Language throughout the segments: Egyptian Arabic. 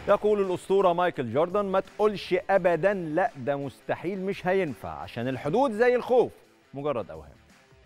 يقول الأسطورة مايكل جوردن ما تقولش أبدا لا ده مستحيل مش هينفع عشان الحدود زي الخوف مجرد أوهام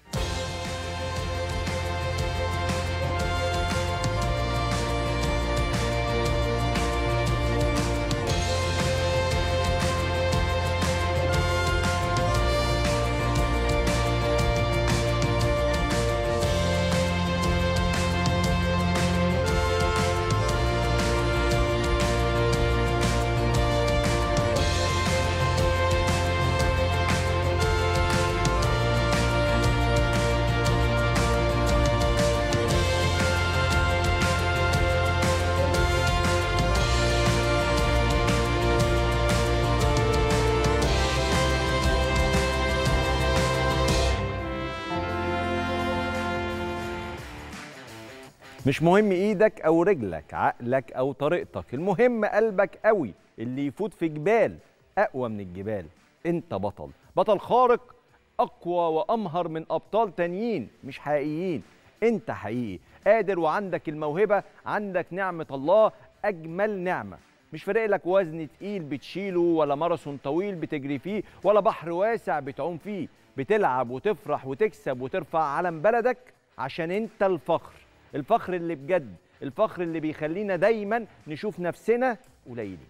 مش مهم ايدك او رجلك عقلك او طريقتك المهم قلبك قوي اللي يفوت في جبال اقوى من الجبال انت بطل بطل خارق اقوى وامهر من ابطال تانيين مش حقيقيين انت حقيقي قادر وعندك الموهبه عندك نعمه الله اجمل نعمه مش فارق لك وزن تقيل بتشيله ولا ماراثون طويل بتجري فيه ولا بحر واسع بتعوم فيه بتلعب وتفرح وتكسب وترفع علم بلدك عشان انت الفخر الفخر اللي بجد الفخر اللي بيخلينا دايما نشوف نفسنا قليلين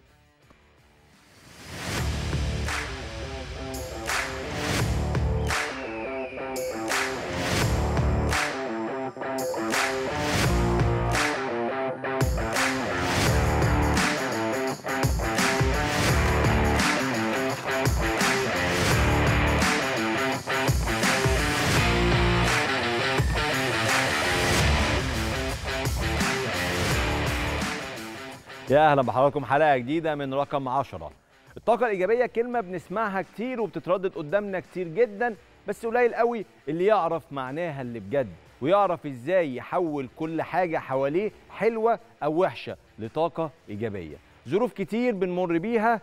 يا اهلا بحضراتكم حلقه جديده من رقم 10 الطاقه الايجابيه كلمه بنسمعها كتير وبتتردد قدامنا كتير جدا بس قليل قوي اللي يعرف معناها اللي بجد ويعرف ازاي يحول كل حاجه حواليه حلوه او وحشه لطاقه ايجابيه ظروف كتير بنمر بيها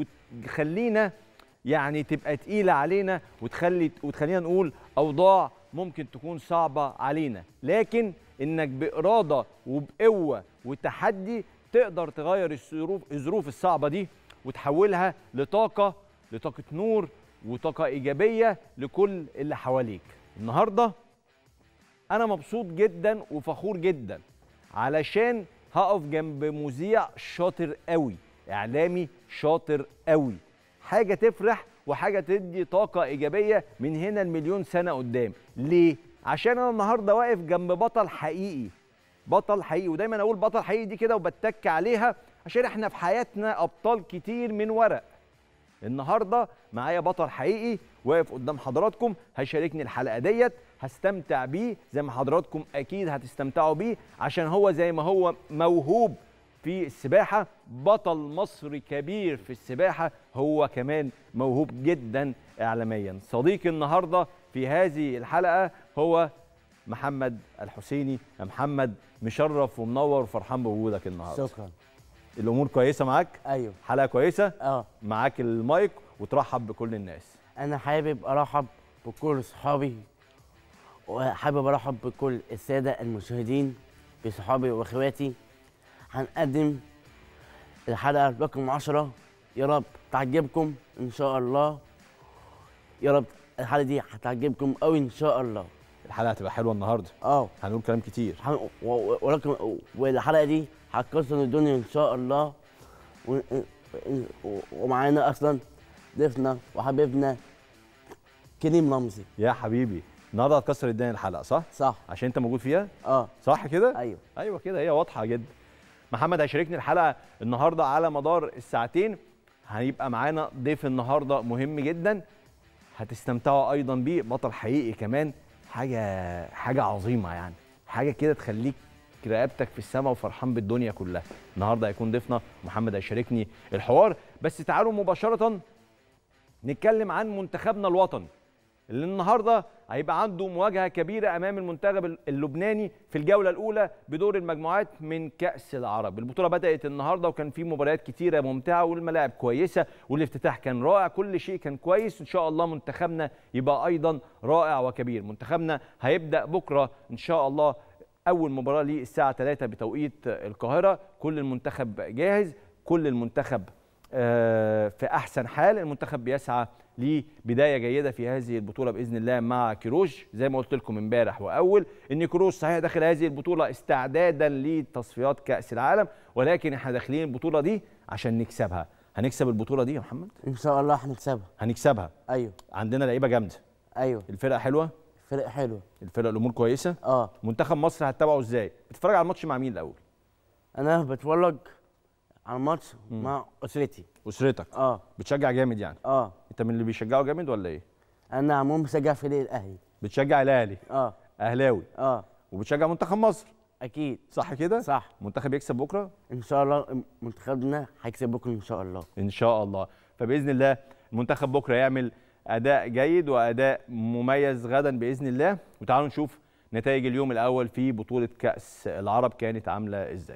وتخلينا يعني تبقى تقيله علينا وتخلي وتخلينا نقول اوضاع ممكن تكون صعبه علينا لكن انك باراده وبقوه وتحدي تقدر تغير الظروف الظروف الصعبه دي وتحولها لطاقه لطاقه نور وطاقه ايجابيه لكل اللي حواليك النهارده انا مبسوط جدا وفخور جدا علشان هقف جنب مذيع شاطر قوي اعلامي شاطر قوي حاجه تفرح وحاجه تدي طاقه ايجابيه من هنا لمليون سنه قدام ليه عشان انا النهارده واقف جنب بطل حقيقي بطل حقيقي ودايما اقول بطل حقيقي دي كده وبتك عليها عشان احنا في حياتنا ابطال كتير من ورق النهارده معايا بطل حقيقي واقف قدام حضراتكم هيشاركني الحلقه ديت هستمتع بيه زي ما حضراتكم اكيد هتستمتعوا بيه عشان هو زي ما هو موهوب في السباحه بطل مصري كبير في السباحه هو كمان موهوب جدا اعلاميا صديقي النهارده في هذه الحلقه هو محمد الحسيني يا محمد مشرف ومنور وفرحان بوجودك النهارده شكرا الامور كويسه معاك ايوه حلقه كويسه اه معاك المايك وترحب بكل الناس انا حابب ارحب بكل صحابي وحابب ارحب بكل الساده المشاهدين بصحابي واخواتي هنقدم الحلقه رقم 10 يا رب تعجبكم ان شاء الله يا رب الحلقه دي هتعجبكم قوي ان شاء الله الحلقه هتبقى حلوه النهارده اه هنقول كلام كتير هن- و- و- ولكن والحلقه دي هتكسر الدنيا ان شاء الله و- و- ومعانا اصلا ضيفنا وحبيبنا كريم رمزي يا حبيبي النهارده هتكسر الدنيا الحلقه صح صح عشان انت موجود فيها اه صح كده ايوه ايوه كده هي واضحه جدا محمد هيشاركني الحلقه النهارده على مدار الساعتين هيبقى معانا ضيف النهارده مهم جدا هتستمتعوا ايضا بيه بطل حقيقي كمان حاجه حاجه عظيمه يعني حاجه كده تخليك رقبتك في السماء وفرحان بالدنيا كلها النهارده هيكون ضيفنا محمد هيشاركني الحوار بس تعالوا مباشره نتكلم عن منتخبنا الوطني اللي النهارده هيبقى عنده مواجهه كبيره امام المنتخب اللبناني في الجوله الاولى بدور المجموعات من كاس العرب البطوله بدات النهارده وكان في مباريات كتيره ممتعه والملاعب كويسه والافتتاح كان رائع كل شيء كان كويس ان شاء الله منتخبنا يبقى ايضا رائع وكبير منتخبنا هيبدا بكره ان شاء الله اول مباراه ليه الساعه 3 بتوقيت القاهره كل المنتخب جاهز كل المنتخب آه، في احسن حال المنتخب بيسعى لبدايه جيده في هذه البطوله باذن الله مع كيروش زي ما قلت لكم امبارح واول ان كيروش صحيح داخل هذه البطوله استعدادا لتصفيات كاس العالم ولكن احنا داخلين البطوله دي عشان نكسبها هنكسب البطوله دي يا محمد ان شاء الله هنكسبها هنكسبها ايوه عندنا لعيبه جامده ايوه الفرقه حلوه فرق حلوه الفرقه الامور كويسه اه منتخب مصر هتتابعه ازاي بتتفرج على الماتش مع مين الاول انا بتفرج على الماتش مع اسرتي اسرتك اه بتشجع جامد يعني اه انت من اللي بيشجعوا جامد ولا ايه انا عموما بشجع فريق الاهلي بتشجع الاهلي اه اهلاوي اه وبتشجع منتخب مصر اكيد صح كده صح منتخب يكسب بكره ان شاء الله منتخبنا هيكسب بكره ان شاء الله ان شاء الله فباذن الله المنتخب بكره يعمل اداء جيد واداء مميز غدا باذن الله وتعالوا نشوف نتائج اليوم الاول في بطوله كاس العرب كانت عامله ازاي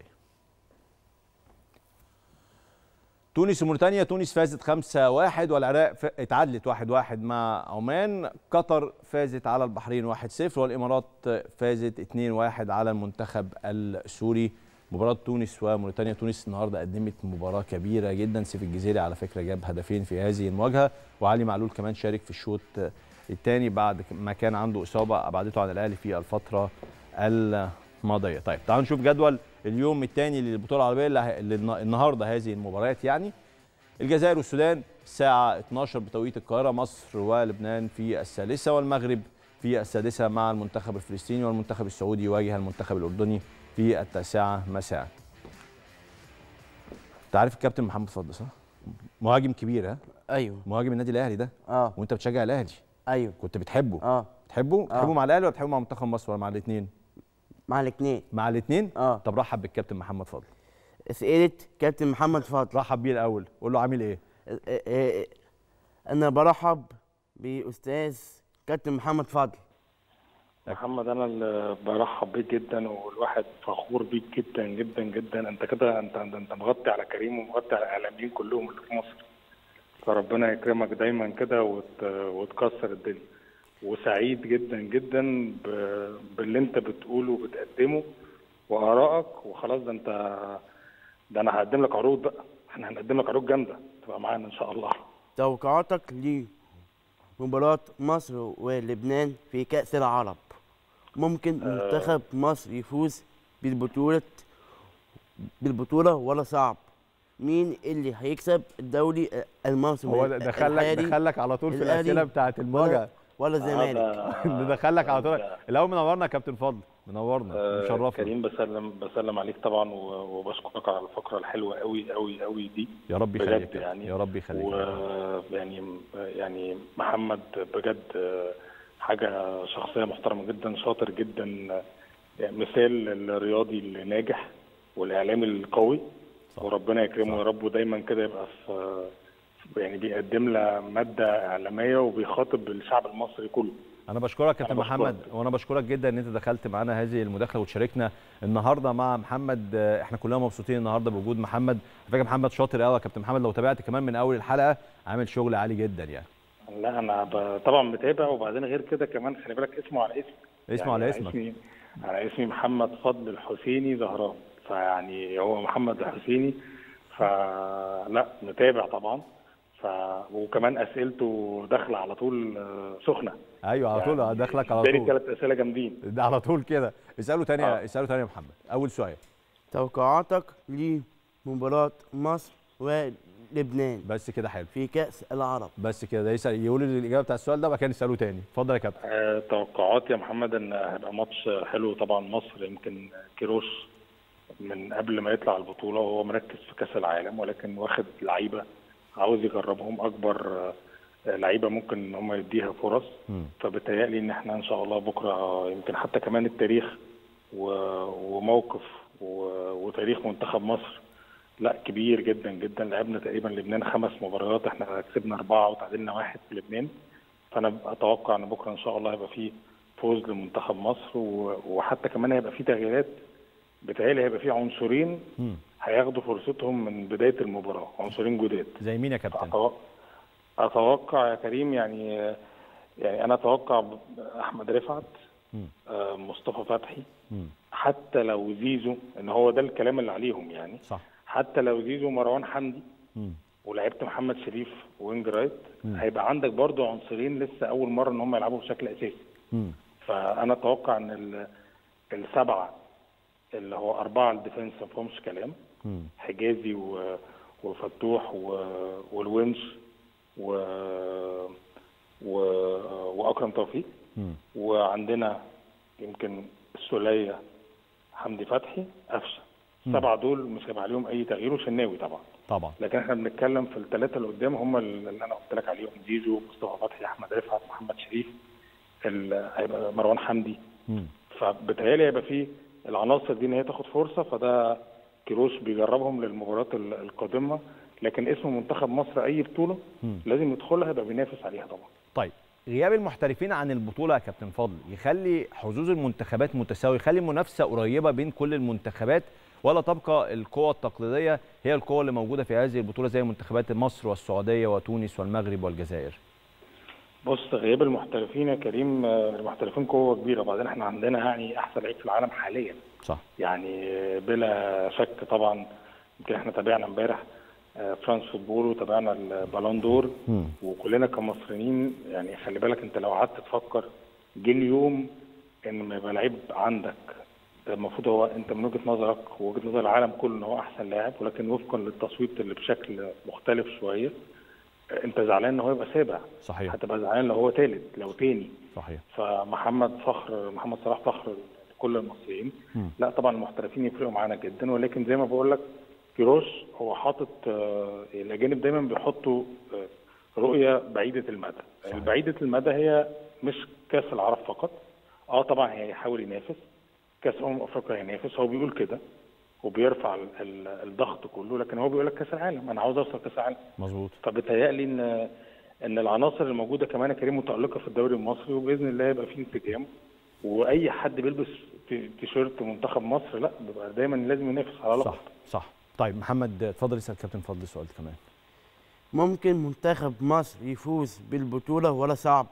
تونس وموريتانيا تونس فازت 5-1 والعراق ف- اتعادلت 1-1 مع عمان قطر فازت على البحرين 1-0 والامارات فازت 2-1 على المنتخب السوري مباراة تونس وموريتانيا تونس النهارده قدمت مباراة كبيرة جدا سيف الجزيري على فكرة جاب هدفين في هذه المواجهة وعلي معلول كمان شارك في الشوط الثاني بعد ما كان عنده إصابة أبعدته عن الأهلي في الفترة الماضية طيب تعالوا نشوف جدول اليوم الثاني للبطولة العربية اللي ه- اللي النا- النهارده هذه المباريات يعني الجزائر والسودان الساعة 12 بتوقيت القاهرة مصر ولبنان في الثالثة والمغرب في السادسة مع المنتخب الفلسطيني والمنتخب السعودي يواجه المنتخب الأردني في التاسعة مساء انت عارف الكابتن محمد فضل صح؟ مهاجم كبير ها؟ ايوه مهاجم النادي الأهلي ده اه وانت بتشجع الأهلي ايوه كنت بتحبه اه بتحبه؟ آه. بتحبه مع الأهلي ولا بتحبه مع منتخب مصر ولا مع الاثنين؟ مع الاثنين مع الاثنين؟ اه طب رحب بالكابتن محمد فضل اسئله كابتن محمد فاضل رحب بيه الأول قول له عامل إيه؟ آه، آه، آه، انا برحب باستاذ كابتن محمد فاضل محمد انا اللي برحب بيك جدا والواحد فخور بيك جدا جدا جدا انت كده انت انت انت مغطي على كريم ومغطي على الاعلاميين كلهم اللي في مصر فربنا يكرمك دايما كده وت... وتكسر الدنيا وسعيد جدا جدا ب... باللي انت بتقوله وبتقدمه وارائك وخلاص ده انت ده انا هقدم لك عروض بقى احنا هنقدم لك عروض جامده تبقى معانا ان شاء الله توقعاتك لمباراة مصر ولبنان في كأس العرب ممكن منتخب مصر يفوز بالبطولة بالبطولة ولا صعب مين اللي هيكسب الدوري الموسم هو ده دخلك الحالي دخلك على طول في الأهلي الأسئلة بتاعت المواجهة ولا الزمالك هذا- ده دخلك على طول ده- الأول منورنا يا كابتن فضل منورنا آه، مشرفنا كريم بسلم بسلم عليك طبعا و- وبشكرك على الفقره الحلوه قوي قوي قوي دي يا رب بجد يخليك يعني. يا رب يخليك ويعني يعني محمد بجد آه، حاجه شخصيه محترمه جدا شاطر جدا يعني مثال الرياضي الناجح والاعلامي القوي صح. وربنا يكرمه يا رب ودايما كده يبقى في يعني بيقدم لها ماده اعلاميه وبيخاطب الشعب المصري كله انا بشكرك يا كابتن أنا محمد بشكرك. وانا بشكرك جدا ان انت دخلت معانا هذه المداخله وتشاركنا النهارده مع محمد آه، احنا كلنا مبسوطين النهارده بوجود محمد على فكره محمد شاطر قوي يا كابتن محمد لو تابعت كمان من اول الحلقه عامل شغل عالي جدا يعني لا انا ب- طبعا متابع وبعدين غير كده كمان خلي بالك اسمه على اسمي اسمه على على اسمك اسمي على اسمي محمد فضل الحسيني زهران فيعني هو محمد الحسيني فلا متابع طبعا ف وكمان اسئلته داخله على طول آه، سخنه ايوه على طول داخلك على اداني طول ثلاث اسئله جامدين ده على طول كده اساله تاني آه. اساله تاني يا محمد اول سؤال توقعاتك لمباراة مصر ولبنان بس كده حلو في كأس العرب بس كده ده يسال يقول لي الاجابه بتاع السؤال ده وبعد كده نساله تاني اتفضل يا كابتن آه، توقعاتي يا محمد ان هيبقى ماتش حلو طبعا مصر يمكن كيروش من قبل ما يطلع البطوله وهو مركز في كاس العالم ولكن واخد لعيبه عاوز يجربهم اكبر آه، لعيبه ممكن ان هم يديها فرص مم. فبتهيألي ان احنا ان شاء الله بكره يمكن حتى كمان التاريخ و- وموقف و- وتاريخ منتخب مصر لا كبير جدا جدا لعبنا تقريبا لبنان خمس مباريات احنا كسبنا اربعه وتعادلنا واحد في لبنان فانا اتوقع ان بكره ان شاء الله هيبقى فيه فوز لمنتخب مصر و- وحتى كمان هيبقى فيه تغييرات بتهيألي هيبقى فيه عنصرين مم. هياخدوا فرصتهم من بدايه المباراه عنصرين جداد زي مين يا كابتن أتوقع, اتوقع يا كريم يعني يعني انا اتوقع احمد رفعت مم. آه، مصطفى فتحي مم. حتى لو زيزو ان هو ده الكلام اللي عليهم يعني صح حتى لو زيزو مروان حمدي مم. ولعبت محمد شريف وينج رايت هيبقى عندك برضو عنصرين لسه اول مره ان هم يلعبوا بشكل اساسي مم. فانا اتوقع ان ال- السبعه اللي هو اربعه الديفنس ما فيهمش كلام مم. حجازي و- وفتوح و- والونش و... و... واكرم توفيق مم. وعندنا يمكن السوليه حمدي فتحي قفشه السبعه دول مش هيبقى عليهم اي تغيير وشناوي طبعا طبعا لكن احنا بنتكلم في الثلاثه اللي قدام هم اللي انا قلت لك عليهم زيزو مصطفى فتحي احمد رفعت محمد شريف ال- هيبقى مروان حمدي مم. فبالتهيألي هيبقى فيه العناصر دي ان هي تاخد فرصه فده كيروش بيجربهم للمباريات ال- القادمه لكن اسم منتخب مصر اي بطوله مم. لازم يدخلها يبقى بينافس عليها طبعا طيب غياب المحترفين عن البطوله يا كابتن فضل يخلي حظوظ المنتخبات متساويه يخلي المنافسه قريبه بين كل المنتخبات ولا تبقى القوى التقليديه هي القوى اللي موجوده في هذه البطوله زي منتخبات مصر والسعوديه وتونس والمغرب والجزائر بص غياب المحترفين يا كريم آه، المحترفين قوه كبيره وبعدين احنا عندنا يعني احسن لعيب في العالم حاليا صح يعني بلا شك طبعا يمكن احنا تابعنا امبارح آه، فرانس فوتبول وتابعنا البالون دور مم. وكلنا كمصريين يعني خلي بالك انت لو قعدت تفكر جه اليوم ان ما يبقى لعيب عندك المفروض هو انت من وجهه نظرك ووجهه نظر العالم كله ان هو احسن لاعب ولكن وفقا للتصويت اللي بشكل مختلف شويه آه، انت زعلان ان هو يبقى سابع صحيح هتبقى زعلان لو هو ثالث لو تاني صحيح فمحمد فخر محمد صلاح فخر لكل المصريين مم. لا طبعا المحترفين يفرقوا معانا جدا ولكن زي ما بقول لك كيروش هو حاطط آه، الاجانب دايما بيحطوا آه، رؤيه بعيده المدى صحيح. بعيده المدى هي مش كاس العرب فقط اه طبعا هيحاول ينافس كاس امم افريقيا هينافس هو بيقول كده وبيرفع ال- ال- الضغط كله لكن هو بيقول لك كاس العالم انا عاوز اوصل كاس العالم مظبوط فبتهيألي ان ان العناصر الموجوده كمان يا كريم متالقه في الدوري المصري وباذن الله يبقى فيه انسجام واي حد بيلبس تي- تيشيرت منتخب مصر لا بيبقى دايما لازم ينافس على لقب صح صح طيب محمد اتفضل اسال كابتن فضل سؤال كمان ممكن منتخب مصر يفوز بالبطولة ولا صعب؟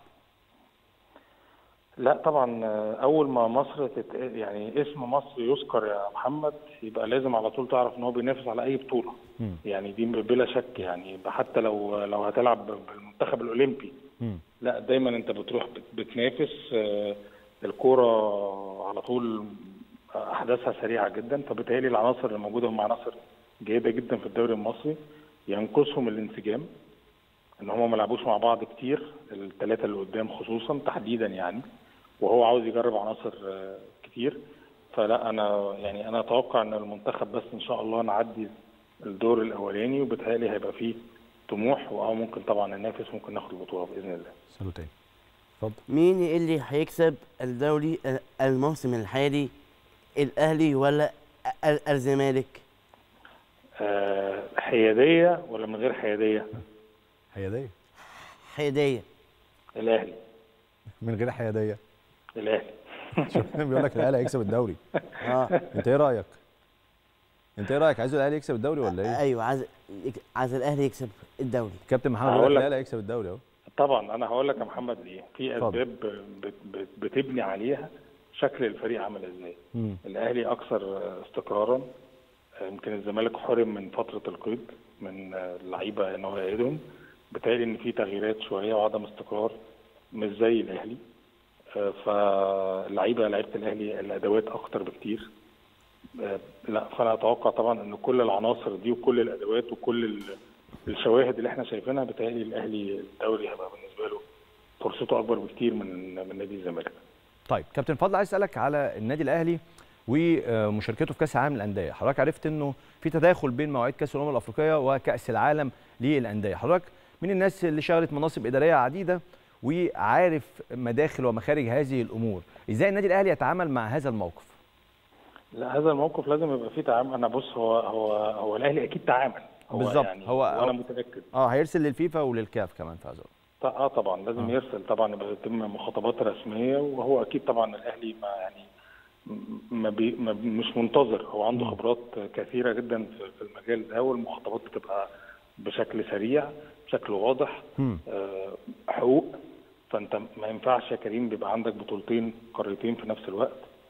لا طبعا آه، اول ما مصر تت... يعني اسم مصر يذكر يا محمد يبقى لازم على طول تعرف ان هو بينافس على اي بطوله مم. يعني دي بلا شك يعني حتى لو لو هتلعب بالمنتخب الاولمبي مم. لا دايما انت بتروح بت- بتنافس آه، الكوره على طول احداثها سريعه جدا فبالتالي العناصر اللي موجوده هم عناصر جيده جدا في الدوري المصري ينقصهم الانسجام ان هم ما لعبوش مع بعض كتير الثلاثه اللي قدام خصوصا تحديدا يعني وهو عاوز يجرب عناصر آه، كتير فلا انا يعني انا اتوقع ان المنتخب بس ان شاء الله نعدي الدور الاولاني وبالتالي هيبقى فيه طموح واه ممكن طبعا ننافس ممكن ناخد البطوله باذن الله اساله تاني اتفضل مين اللي هيكسب الدوري ال- الموسم الحالي الأهلي ولا ال- الزمالك؟ آه، حياديه ولا من غير حياديه؟ حياديه حيادية الاهلي من غير حياديه الاهلي شوف بيقول لك الاهلي هيكسب الدوري اه انت ايه رايك انت ايه رايك عايز الاهلي يكسب الدوري ولا ايه ايوه عايز يك- عايز الاهلي يكسب الدوري كابتن محمد هقول بيقول لك لك. الاهلي هيكسب الدوري اهو طبعا انا هقول لك يا محمد ليه في اتفضل. اسباب بت- بت- بتبني عليها شكل الفريق عامل ازاي مم. الاهلي اكثر استقرارا يمكن الزمالك حرم من فتره القيد من اللعيبه ان هو يقيدهم بالتالي ان في تغييرات شويه وعدم استقرار مش زي الاهلي آه، فاللعيبه لعيبه الاهلي الادوات اكتر بكتير آه، لا فانا اتوقع طبعا ان كل العناصر دي وكل الادوات وكل ال- الشواهد اللي احنا شايفينها بتهيألي الاهلي الدوري هيبقى بالنسبه له فرصته اكبر بكتير من من نادي الزمالك طيب كابتن فضل عايز اسالك على النادي الاهلي ومشاركته في كاس العالم للانديه حضرتك عرفت انه في تداخل بين مواعيد كاس الامم الافريقيه وكاس العالم للانديه حضرتك من الناس اللي شغلت مناصب اداريه عديده وعارف مداخل ومخارج هذه الامور ازاي النادي الاهلي يتعامل مع هذا الموقف لا هذا الموقف لازم يبقى فيه تعامل انا بص هو هو هو الاهلي اكيد تعامل هو بالظبط. يعني هو- وانا هو- متاكد اه هيرسل للفيفا وللكاف كمان في هذا الوقت. ط- اه طبعا لازم آه. يرسل طبعا يبقى يتم مخاطبات رسميه وهو اكيد طبعا الاهلي ما يعني م- ما, بي ما بي- مش منتظر هو عنده خبرات كثيره جدا في في المجال ده والمخاطبات بتبقى بشكل سريع بشكل واضح مم. آه، حقوق فانت ما ينفعش يا كريم بيبقى عندك بطولتين قارتين في نفس الوقت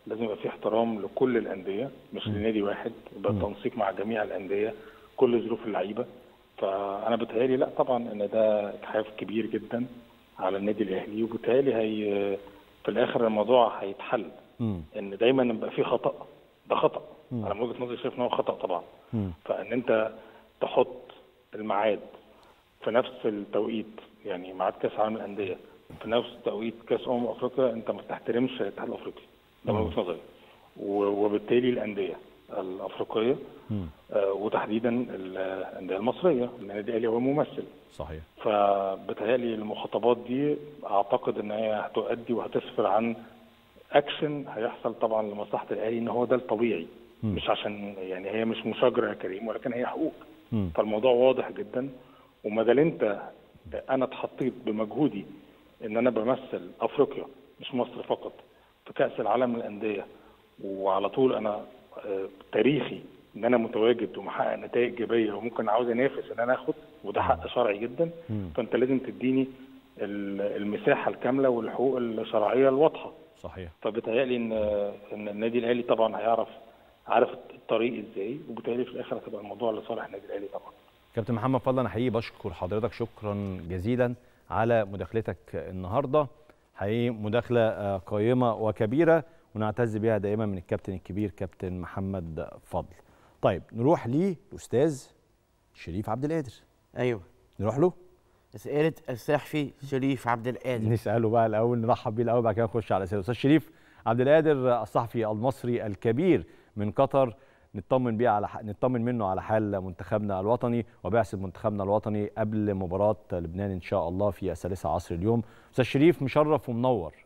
لازم يبقى في احترام لكل الانديه مش لنادي واحد يبقى التنسيق مع جميع الانديه كل ظروف اللعيبه فانا بتهيألي لا طبعا ان ده اجحاف كبير جدا على النادي الاهلي وبالتالي هي في الاخر الموضوع هيتحل مم. ان دايما يبقى في خطا ده خطا انا من وجهه نظري شايف ان هو خطا طبعا مم. فان انت تحط الميعاد في نفس التوقيت يعني ميعاد كاس عالم الانديه في نفس توقيت كاس امم افريقيا انت ما بتحترمش الاتحاد الافريقي ده من وجهه نظري و- وبالتالي الانديه الافريقيه مم. آه، وتحديدا الانديه المصريه النادي الاهلي هو ممثل صحيح فبتهيألي المخاطبات دي اعتقد ان هي هتؤدي وهتسفر عن اكشن هيحصل طبعا لمصلحه الاهلي ان هو ده الطبيعي مم. مش عشان يعني هي مش مشاجره يا كريم ولكن هي حقوق مم. فالموضوع واضح جدا وما دام انت انا اتحطيت بمجهودي ان انا بمثل افريقيا مش مصر فقط في كاس العالم للانديه وعلى طول انا آه، تاريخي ان انا متواجد ومحقق نتائج ايجابيه وممكن عاوز انافس ان انا اخد وده حق شرعي جدا مم. فانت لازم تديني ال- المساحه الكامله والحقوق الشرعيه الواضحه صحيح فبتهيألي ان ان النادي الاهلي طبعا هيعرف عارف الطريق ازاي وبالتالي في الاخر هتبقى الموضوع لصالح النادي الاهلي طبعا كابتن محمد فضل انا حقيقي بشكر حضرتك شكرا جزيلا على مداخلتك النهارده حقيقي مداخله آه، قيمه وكبيره ونعتز بها دائما من الكابتن الكبير كابتن محمد فضل طيب نروح للاستاذ شريف عبد القادر ايوه نروح له اسئله الصحفي شريف عبد القادر نساله بقى الاول نرحب بيه الاول بعد كده نخش على الاسئله استاذ شريف عبد القادر الصحفي المصري الكبير من قطر نطمن بيه على ح... نطمن منه على حال منتخبنا الوطني وبعثه منتخبنا الوطني قبل مباراه لبنان ان شاء الله في الثالثه عصر اليوم استاذ شريف مشرف ومنور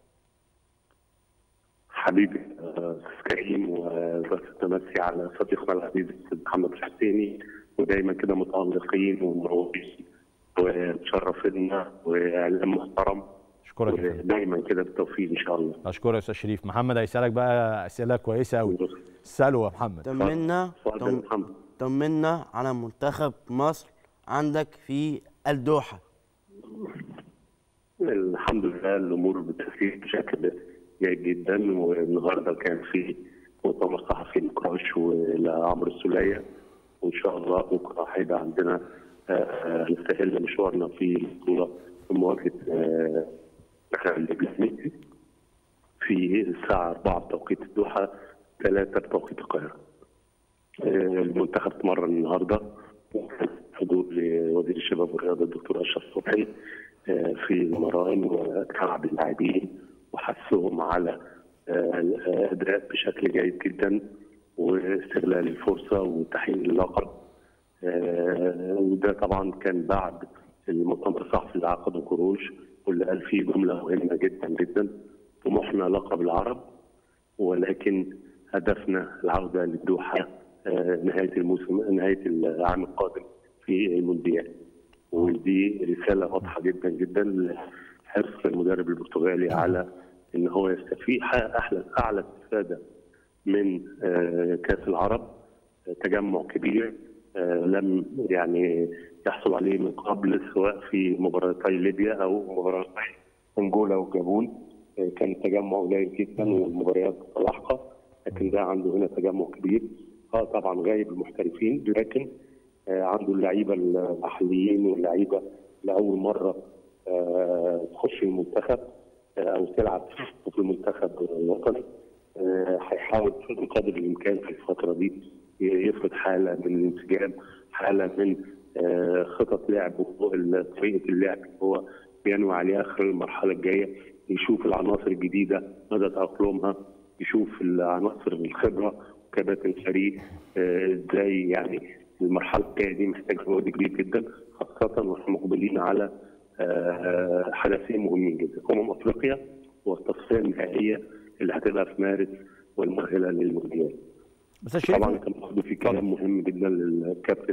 حبيبي آه، استاذ كريم وبس تمسي على صديقنا العزيز الاستاذ محمد الحسيني ودايما كده متالقين ومروقين ومشرفينا واعلام محترم اشكرك يا فندم. ودايما كده بالتوفيق ان شاء الله اشكرك يا استاذ شريف محمد هيسالك بقى اسئله كويسه قوي اساله يا محمد طمنا اتفضل طم- يا محمد طمنا على منتخب مصر عندك في الدوحه الحمد لله الامور بتسير بشكل جيد جدا والنهارده كان في مؤتمر صحفي لكراش ولعمرو السوليه وان شاء الله بكره هيبقى عندنا آه، نستهل مشوارنا في البطوله في مواجهه آه، المنتخب اللبناني في الساعه 4 بتوقيت الدوحه 3 بتوقيت القاهره. آه، المنتخب اتمرن النهارده وكان حضور لوزير الشباب والرياضه الدكتور اشرف صبحي آه، في المران وتعب اللاعبين وحثهم على آه، الاداء بشكل جيد جدا واستغلال الفرصه وتحقيق اللقب آه، وده طبعا كان بعد المؤتمر الصحفي اللي عقده كروش واللي قال فيه جمله مهمه جدا جدا طموحنا لقب العرب ولكن هدفنا العوده للدوحه آه، نهايه الموسم نهايه العام القادم في المونديال ودي رساله واضحه جدا جدا لحرص المدرب البرتغالي على ان هو يستفيد يحقق احلى اعلى استفاده من آه، كاس العرب آه، تجمع كبير آه، لم يعني يحصل عليه من قبل سواء في مباراتي ليبيا او مباراتي انجولا والجابون آه، كان التجمع قليل جدا والمباريات متلاحقه لكن ده عنده هنا تجمع كبير اه طبعا غايب المحترفين لكن آه، عنده اللعيبه المحليين واللعيبه لاول مره آه، تخش المنتخب آه، او تلعب في المنتخب الوطني آه، هيحاول بقدر الامكان في الفتره دي يفرض حاله من الانسجام حاله من آه، خطط لعب طريقه اللعب اللي هو بينوي عليها خلال المرحله الجايه يشوف العناصر الجديده مدى تاقلمها يشوف العناصر الخبره وكباتن الفريق آه، ازاي يعني المرحله الجايه دي محتاجه جهد كبير جدا خاصه واحنا مقبلين على آه، حدثين مهمين جدا امم افريقيا والتصفيه النهائيه اللي هتبقى في مارس والمؤهله للمونديال. استاذ شريف طبعا كان برضه في كلام مهم جدا للكابتن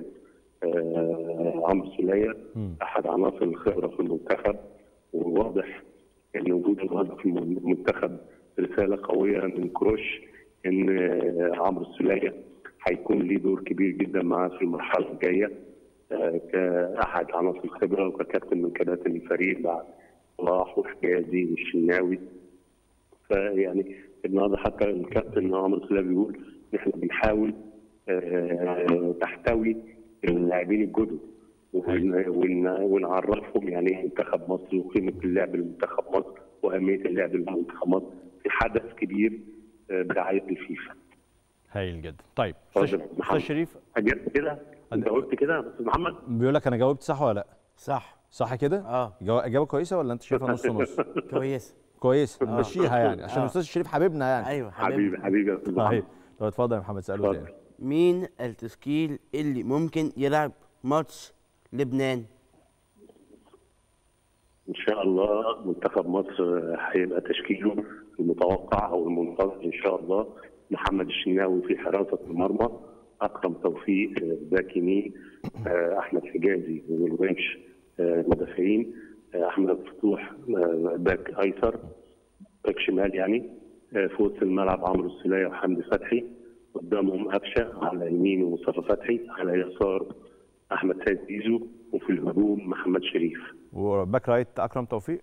آه، عمرو سوليه احد عناصر الخبره في المنتخب وواضح ان وجود النهارده في المنتخب رساله قويه من كروش ان آه، عمرو السوليه هيكون ليه دور كبير جدا معاه في المرحله الجايه آه، كاحد عناصر الخبره وككابتن من كباتن الفريق بعد صلاح وحجازي والشناوي فيعني النهارده حتى الكابتن عمرو سلام بيقول ان احنا بنحاول آه، نحتوي اللاعبين الجدد ون- ون- ونعرفهم يعني ايه منتخب مصر وقيمه اللعب لمنتخب مصر واهميه اللعب لمنتخب مصر في حدث كبير آه، برعايه الفيفا. هايل جدا طيب اتفضل استاذ يا أستاذ محمد. شريف اجبت كده؟ انت قلت كده يا استاذ محمد؟ بيقول لك انا جاوبت صح ولا لا صح صح كده اه جو- اجابه كويسه ولا انت شايفها نص نص كويس كويس مشيها يعني عشان آه. الاستاذ شريف حبيبنا يعني ايوه حبيبي حبيبي حبيبي يا استاذ طيب محمد. طب اتفضل يا محمد اساله اتفضل. تاني مين التشكيل اللي ممكن يلعب ماتش لبنان ان شاء الله منتخب مصر هيبقى تشكيله المتوقع او المنتظر ان شاء الله محمد الشناوي في حراسه المرمى اكرم توفيق آه، باك يمين آه، احمد حجازي والونش آه، مدافعين آه، احمد فتوح آه، باك ايسر باك شمال يعني آه، في وسط الملعب عمرو السوليه وحمدي فتحي قدامهم قفشه على يمينه مصطفى فتحي على يسار احمد سيد زيزو وفي الهجوم محمد شريف وباك رايت اكرم توفيق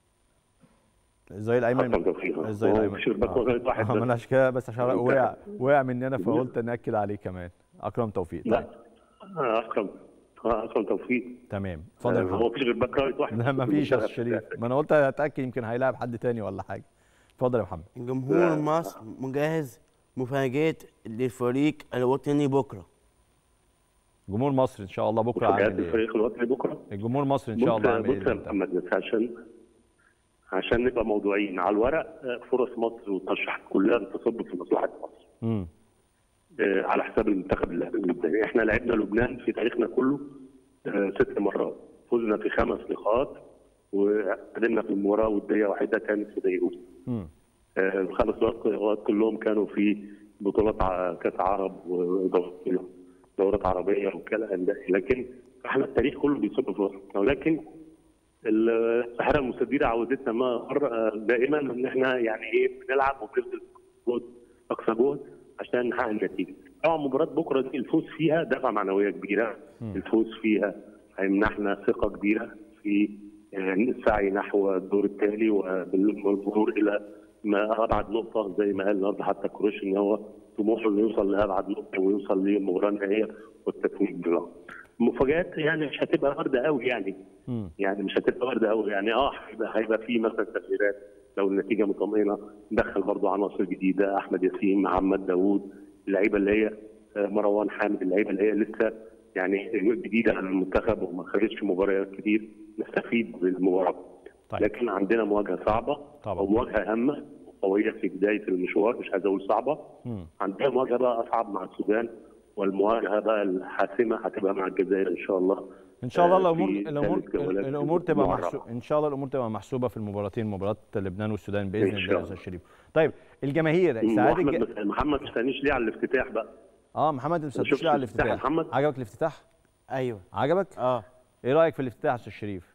زي الايمن اكرم توفيق آه. زي هو الايمن مفيش باك غير واحد آه، بس. ما أنا عشان كده بس عشان منتخب. وقع وقع مني انا فقلت ناكد عليه كمان اكرم توفيق طيب لا آه، اكرم آه، اكرم توفيق تمام اتفضل يا آه، هو محمد مفيش غير باك رايت واحد لا ما فيش يا أستاذ شريف ما انا قلت اتاكد يمكن هيلاعب حد تاني ولا حاجه اتفضل يا محمد جمهور مصر مجهز مفاجآت للفريق الوطني بكره جمهور مصر ان شاء الله بكره مفاجآت عامل ايه الفريق الوطني بكره الجمهور مصر ان شاء بص الله عامل بص ايه يا للمنتخب؟ محمد بس عشان عشان نبقى موضوعيين على الورق آه، فرص مصر والترشيحات كلها بتصب في مصلحه مصر امم آه، على حساب المنتخب اللبناني احنا لعبنا لبنان في تاريخنا كله آه، ست مرات فزنا في خمس نقاط وقدمنا في المباراه وديه واحده كانت في بيروت امم آه، الخمس نقاط كلهم كانوا في بطولات ع- كاس عرب ودورات دورات عربيه والكلام ده لكن احنا التاريخ كله بيصب في وسطنا ولكن الساحره المستديره عودتنا ما مرة دائما ان احنا يعني ايه بنلعب وبنبذل جهد اقصى جهد عشان نحقق النتيجه. طبعا مباراه بكره دي الفوز فيها دفعه معنويه كبيره، الفوز فيها هيمنحنا ثقه كبيره في آه، السعي نحو الدور التالي والمرور الى ما ابعد نقطه زي ما قال النهارده حتى كروش ان هو طموحه انه يوصل لابعد نقطه ويوصل للمباراه النهائيه والتتويج بالله. المفاجات يعني مش هتبقى وارده قوي يعني امم يعني مش هتبقى وارده قوي يعني اه هيبقى هيبقى في مثلا تغييرات لو النتيجه مطمئنه ندخل برضه عناصر جديده احمد ياسين محمد داوود اللعيبه اللي هي آه، مروان حامد اللعيبه اللي هي لسه يعني جديده على المنتخب وما خدتش مباريات كتير نستفيد بالمباراه طيب. لكن عندنا مواجهه صعبه طبعا. ومواجهه هامه وقويه في بدايه المشوار مش عايز اقول صعبه امم عندنا مواجهه بقى اصعب مع السودان والمواجهه بقى الحاسمه هتبقى مع الجزائر ان شاء الله ان شاء الله آه، الامور في الامور ثالث جولات الامور تبقى المعرة. محسوبه ان شاء الله الامور تبقى محسوبه في المباراتين مباراه لبنان والسودان باذن إن الله شاء يا استاذ شريف طيب الجماهير ساعات محمد الج... بس- محمد ما تستنيش ليه على الافتتاح بقى اه محمد ما شفت تسالش على الافتتاح يا الافتتاح محمد؟ عجبك الافتتاح ايوه عجبك اه ايه رايك في الافتتاح يا استاذ شريف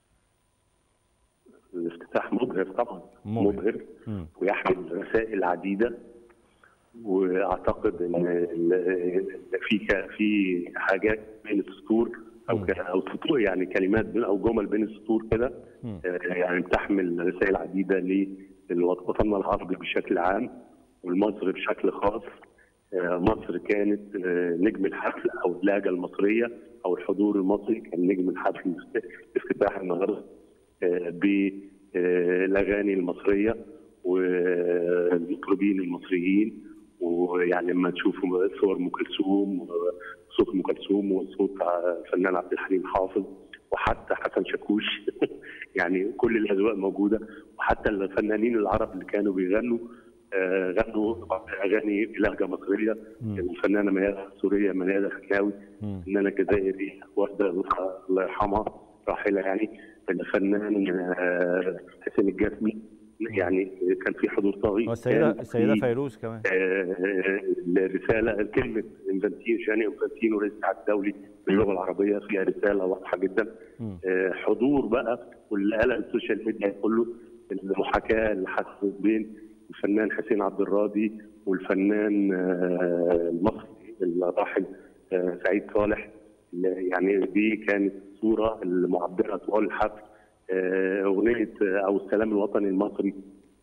الافتتاح مبهر طبعا مبهر. مبهر مم. ويحمل رسائل عديده واعتقد ان ال- ال- في ك- في حاجات بين السطور او ك- او سطور يعني كلمات بين او جمل بين السطور كده مم. آه، يعني بتحمل رسائل عديده لوطننا العربي بشكل عام والمصري بشكل خاص آه، مصر كانت آه، نجم الحفل او اللهجه المصريه او الحضور المصري كان نجم الحفل افتتاح النهارده آه، بالاغاني المصريه والمطربين المصريين ويعني لما تشوفوا صور ام كلثوم صوت ام كلثوم وصوت الفنان عبد الحليم حافظ وحتى حسن شاكوش يعني كل الاذواق موجوده وحتى الفنانين العرب اللي كانوا بيغنوا آه، غنوا اغاني بلهجه مصريه الفنانه ميادة السوريه ميادة الحناوي مم. الفنانه الجزائري ورده الله يرحمها راحله يعني الفنان آه، حسين الجسمي يعني كان في حضور طاغي والسيده كان السيده في فيروز كمان آه، الرساله كلمه انفانتينو جاني انفانتينو رئيس الاتحاد الدولي باللغه العربيه فيها رساله واضحه جدا مم. آه، حضور بقى واللي قلق السوشيال ميديا كله المحاكاه اللي حصلت بين الفنان حسين عبد الراضي والفنان آه، المصري الراحل آه، سعيد صالح يعني دي كانت صوره المعبره طوال الحفل آه، اغنيه آه، او السلام الوطني المصري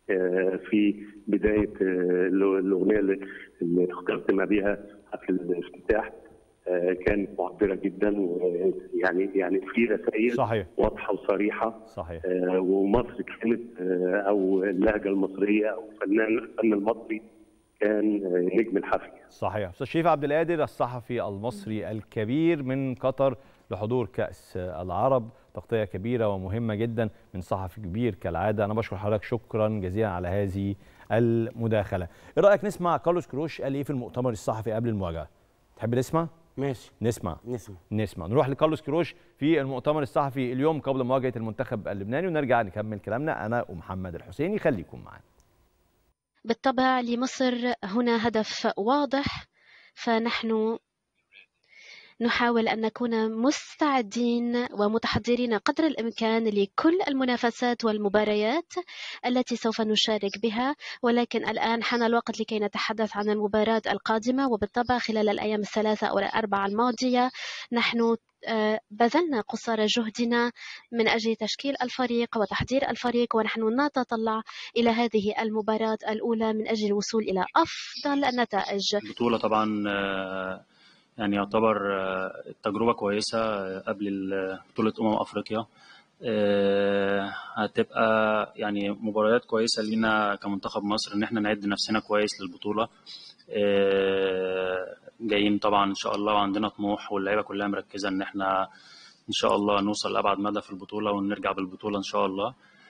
آه، في بدايه آه، الاغنيه اللي اللي اختتم بها حفل الافتتاح آه، كانت معبره جدا ويعني يعني في رسائل صحيح واضحه وصريحه صحيح آه، ومصر كانت آه، او اللهجه المصريه او فنان الفن المصري كان آه، نجم الحفل صحيح استاذ شريف عبد القادر الصحفي المصري الكبير من قطر لحضور كاس العرب تغطيه كبيره ومهمه جدا من صحفي كبير كالعاده انا بشكر حضرتك شكرا جزيلا على هذه المداخله ايه رايك نسمع كارلوس كروش قال ايه في المؤتمر الصحفي قبل المواجهه تحب نسمع ماشي نسمع نسمع نسمع نروح لكارلوس كروش في المؤتمر الصحفي اليوم قبل مواجهه المنتخب اللبناني ونرجع نكمل كلامنا انا ومحمد الحسيني خليكم معانا بالطبع لمصر هنا هدف واضح فنحن نحاول أن نكون مستعدين ومتحضرين قدر الإمكان لكل المنافسات والمباريات التي سوف نشارك بها ولكن الآن حان الوقت لكي نتحدث عن المباراة القادمة وبالطبع خلال الأيام الثلاثة أو الأربعة الماضية نحن آه، بذلنا قصارى جهدنا من أجل تشكيل الفريق وتحضير الفريق ونحن نتطلع إلى هذه المباراة الأولى من أجل الوصول إلى أفضل النتائج البطولة طبعا آه، يعني يعتبر آه، تجربة كويسة آه، قبل ال- بطولة أمم أفريقيا آه، هتبقى يعني مباريات كويسة لينا كمنتخب مصر إن احنا نعد نفسنا كويس للبطولة آه، جايين طبعا إن شاء الله وعندنا طموح واللعيبة كلها مركزة إن احنا إن شاء الله نوصل لأبعد مدى في البطولة ونرجع بالبطولة إن شاء الله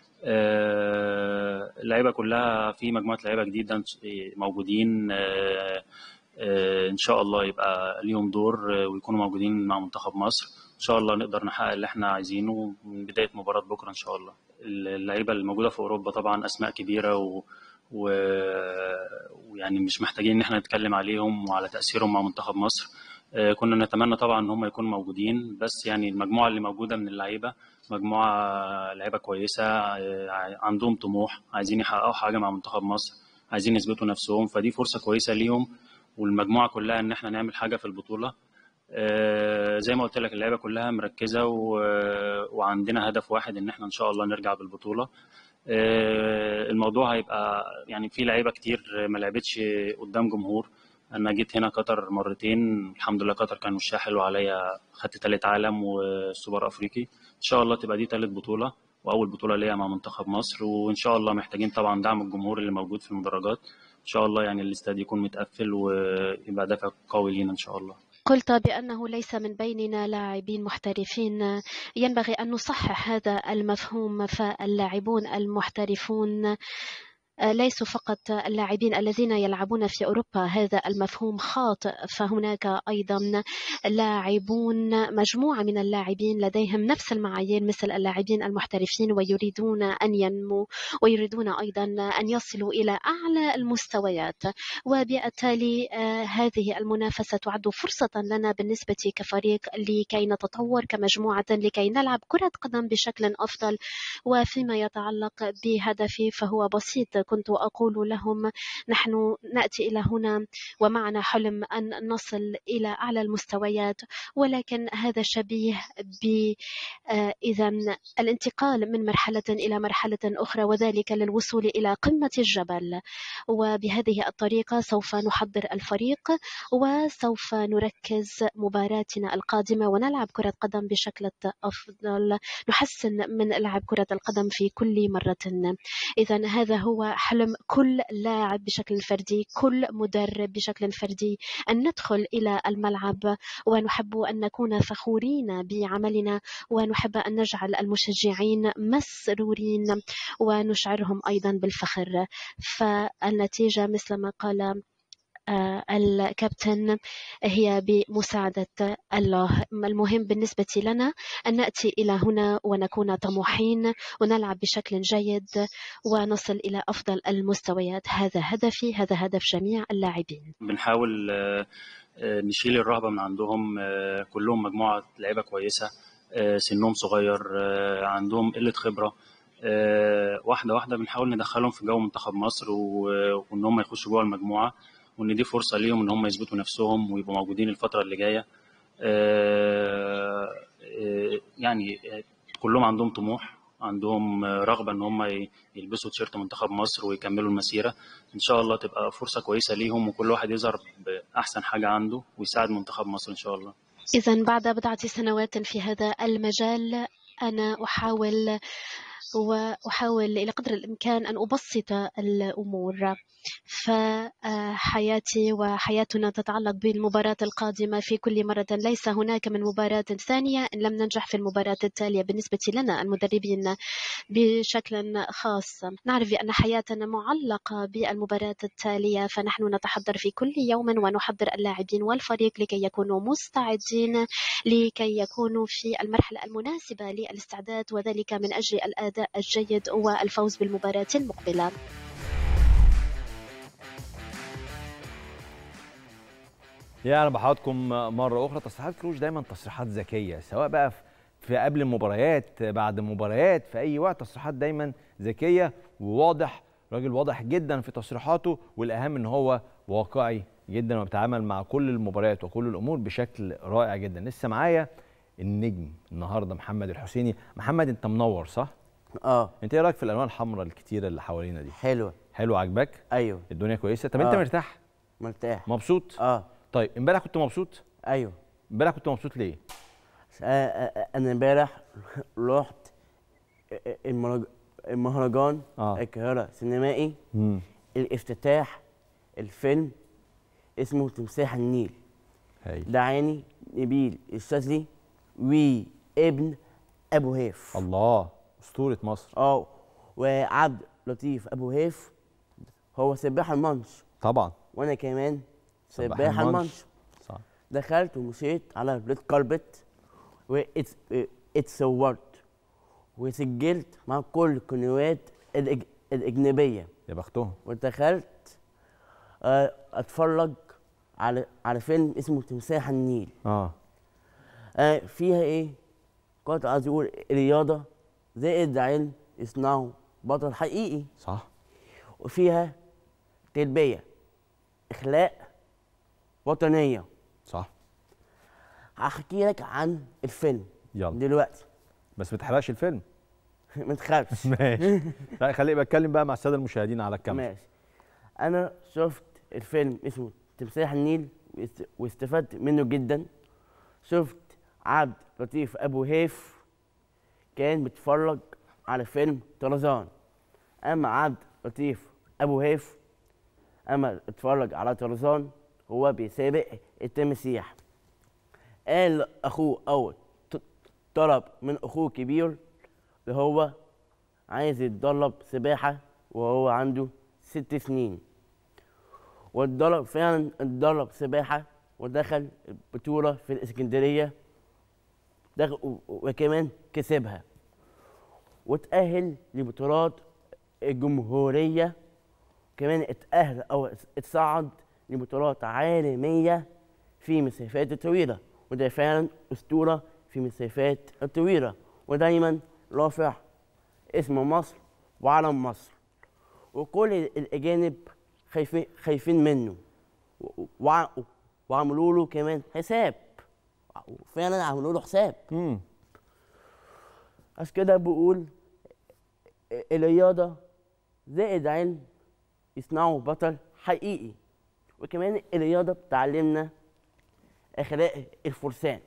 آه، اللعيبة كلها في مجموعة لعيبة جديدة موجودين آه، آه، ان شاء الله يبقى ليهم دور آه، ويكونوا موجودين مع منتخب مصر ان شاء الله نقدر نحقق اللي احنا عايزينه من بدايه مباراه بكره ان شاء الله اللعيبه الموجوده في اوروبا طبعا اسماء كبيره و... و... ويعني مش محتاجين ان احنا نتكلم عليهم وعلى تاثيرهم مع منتخب مصر آه، كنا نتمنى طبعا ان هم يكونوا موجودين بس يعني المجموعه اللي موجوده من اللعيبه مجموعه لعيبه كويسه آه، عندهم طموح عايزين يحققوا حاجه مع منتخب مصر عايزين يثبتوا نفسهم فدي فرصه كويسه ليهم والمجموعه كلها ان احنا نعمل حاجه في البطوله آه، زي ما قلت لك اللعيبه كلها مركزه و- وعندنا هدف واحد ان احنا ان شاء الله نرجع بالبطوله آه، الموضوع هيبقى يعني في لعيبه كتير ما لعبتش قدام جمهور انا جيت هنا قطر مرتين الحمد لله قطر كان وشها حلو عليا خدت تالت عالم وسوبر افريقي ان شاء الله تبقى دي تالت بطوله واول بطوله ليا مع منتخب مصر وان شاء الله محتاجين طبعا دعم الجمهور اللي موجود في المدرجات ان شاء الله يعني الاستاد يكون متقفل ويبقى دافع قوي لينا ان شاء الله قلت بأنه ليس من بيننا لاعبين محترفين ينبغي أن نصحح هذا المفهوم فاللاعبون المحترفون آه، ليسوا فقط اللاعبين الذين يلعبون في أوروبا هذا المفهوم خاطئ فهناك أيضا لاعبون مجموعة من اللاعبين لديهم نفس المعايير مثل اللاعبين المحترفين ويريدون أن ينموا ويريدون أيضا أن يصلوا إلى أعلى المستويات وبالتالي آه، هذه المنافسة تعد فرصة لنا بالنسبة كفريق لكي نتطور كمجموعة لكي نلعب كرة قدم بشكل أفضل وفيما يتعلق بهدفي فهو بسيط كنت أقول لهم نحن نأتي إلى هنا ومعنا حلم أن نصل إلى أعلى المستويات ولكن هذا شبيه ب آه، إذا الانتقال من مرحلة إلى مرحلة أخرى وذلك للوصول إلى قمة الجبل وبهذه الطريقة سوف نحضر الفريق وسوف نركز مباراتنا القادمة ونلعب كرة قدم بشكل أفضل نحسن من لعب كرة القدم في كل مرة إذا هذا هو حلم كل لاعب بشكل فردي كل مدرب بشكل فردي أن ندخل إلى الملعب ونحب أن نكون فخورين بعملنا ونحب أن نجعل المشجعين مسرورين ونشعرهم أيضا بالفخر فالنتيجة مثل ما قال آه، الكابتن هي بمساعدة الله المهم بالنسبة لنا أن نأتي إلى هنا ونكون طموحين ونلعب بشكل جيد ونصل إلى أفضل المستويات هذا هدفي هذا هدف جميع اللاعبين بنحاول آه، آه، نشيل الرهبة من عندهم آه، كلهم مجموعة لعيبة كويسة آه، سنهم صغير آه، عندهم قلة خبرة آه، واحدة واحدة بنحاول ندخلهم في جو منتخب مصر و- وإن هم يخشوا جوه المجموعة وإن دي فرصة ليهم إن هم يثبتوا نفسهم ويبقوا موجودين الفترة اللي جاية آه، آه، يعني آه، كلهم عندهم طموح عندهم رغبه ان هم ي- يلبسوا تيشيرت منتخب مصر ويكملوا المسيره ان شاء الله تبقى فرصه كويسه ليهم وكل واحد يظهر باحسن حاجه عنده ويساعد منتخب مصر ان شاء الله إذا بعد بضعة سنوات في هذا المجال أنا أحاول وأحاول إلى قدر الإمكان أن أبسط الأمور فحياتي وحياتنا تتعلق بالمباراة القادمة في كل مرة ليس هناك من مباراة ثانية إن لم ننجح في المباراة التالية بالنسبة لنا المدربين بشكل خاص نعرف بأن حياتنا معلقة بالمباراة التالية فنحن نتحضر في كل يوم ونحضر اللاعبين والفريق لكي يكونوا مستعدين لكي يكونوا في المرحلة المناسبة للاستعداد وذلك من أجل الأداء الجيد والفوز بالمباراة المقبلة يعني بحضراتكم مرة أخرى تصريحات كروش دايما تصريحات ذكية سواء بقى في- في قبل المباريات بعد المباريات في أي وقت تصريحات دايما ذكية وواضح راجل واضح جدا في تصريحاته والأهم إن هو واقعي جدا وبيتعامل مع كل المباريات وكل الأمور بشكل رائع جدا لسه معايا النجم النهارده محمد الحسيني محمد أنت منور صح؟ اه أنت إيه رأيك في الألوان الحمراء الكتيرة اللي حوالينا دي؟ حلوه حلو عاجبك؟ ايوه الدنيا كويسة؟ طب أنت آه. مرتاح؟ مرتاح مبسوط؟ اه طيب امبارح كنت مبسوط؟ ايوه امبارح كنت مبسوط ليه؟ آه، آه، آه، انا امبارح رحت المهرج- المهرجان آه. القاهره سينمائي امم الافتتاح الفيلم اسمه تمساح النيل هايل دعاني نبيل الشاذلي وابن ابو هيف الله اسطوره مصر اه وعبد لطيف ابو هيف هو سباح المانش طبعا وانا كمان سباح سباح المانش. المانش صح دخلت ومشيت على الريد كاربت واتصورت وسجلت مع كل القنوات الأج- الأجنبية يا بختهم ودخلت آه، أتفرج على على فيلم اسمه تمساح النيل اه آه، فيها إيه؟ كنت عايز أقول رياضة زائد علم يصنعوا بطل حقيقي صح وفيها تربية إخلاق وطنية صح هحكي لك عن الفيلم يلا دلوقتي بس ما تحرقش الفيلم ما تخافش ماشي لا خليني بتكلم بقى مع الساده المشاهدين على الكاميرا ماشي انا شفت الفيلم اسمه تمساح النيل واست- واستفدت منه جدا شفت عبد لطيف ابو هيف كان بيتفرج على فيلم طرزان اما عبد لطيف ابو هيف اما اتفرج على طرزان هو بيسابق التمسيح قال اخوه او ط- طلب من اخوه كبير اللي هو عايز يتدرب سباحة وهو عنده ست سنين واتدرب فعلا اتدرب سباحة ودخل بطولة في الإسكندرية دخل و- وكمان كسبها وتأهل لبطولات الجمهورية كمان اتأهل أو اتصعد لبطولات عالمية في مسافات الطويلة وده فعلا أسطورة في مسافات الطويلة ودايما رافع اسم مصر وعلم مصر وكل الأجانب خايفين خايفين منه و- وع- وعملوا له كمان حساب فعلا عملوا له حساب امم عشان كده بقول الرياضة زائد علم يصنعوا بطل حقيقي وكمان الرياضة بتعلمنا أخلاق الفرسان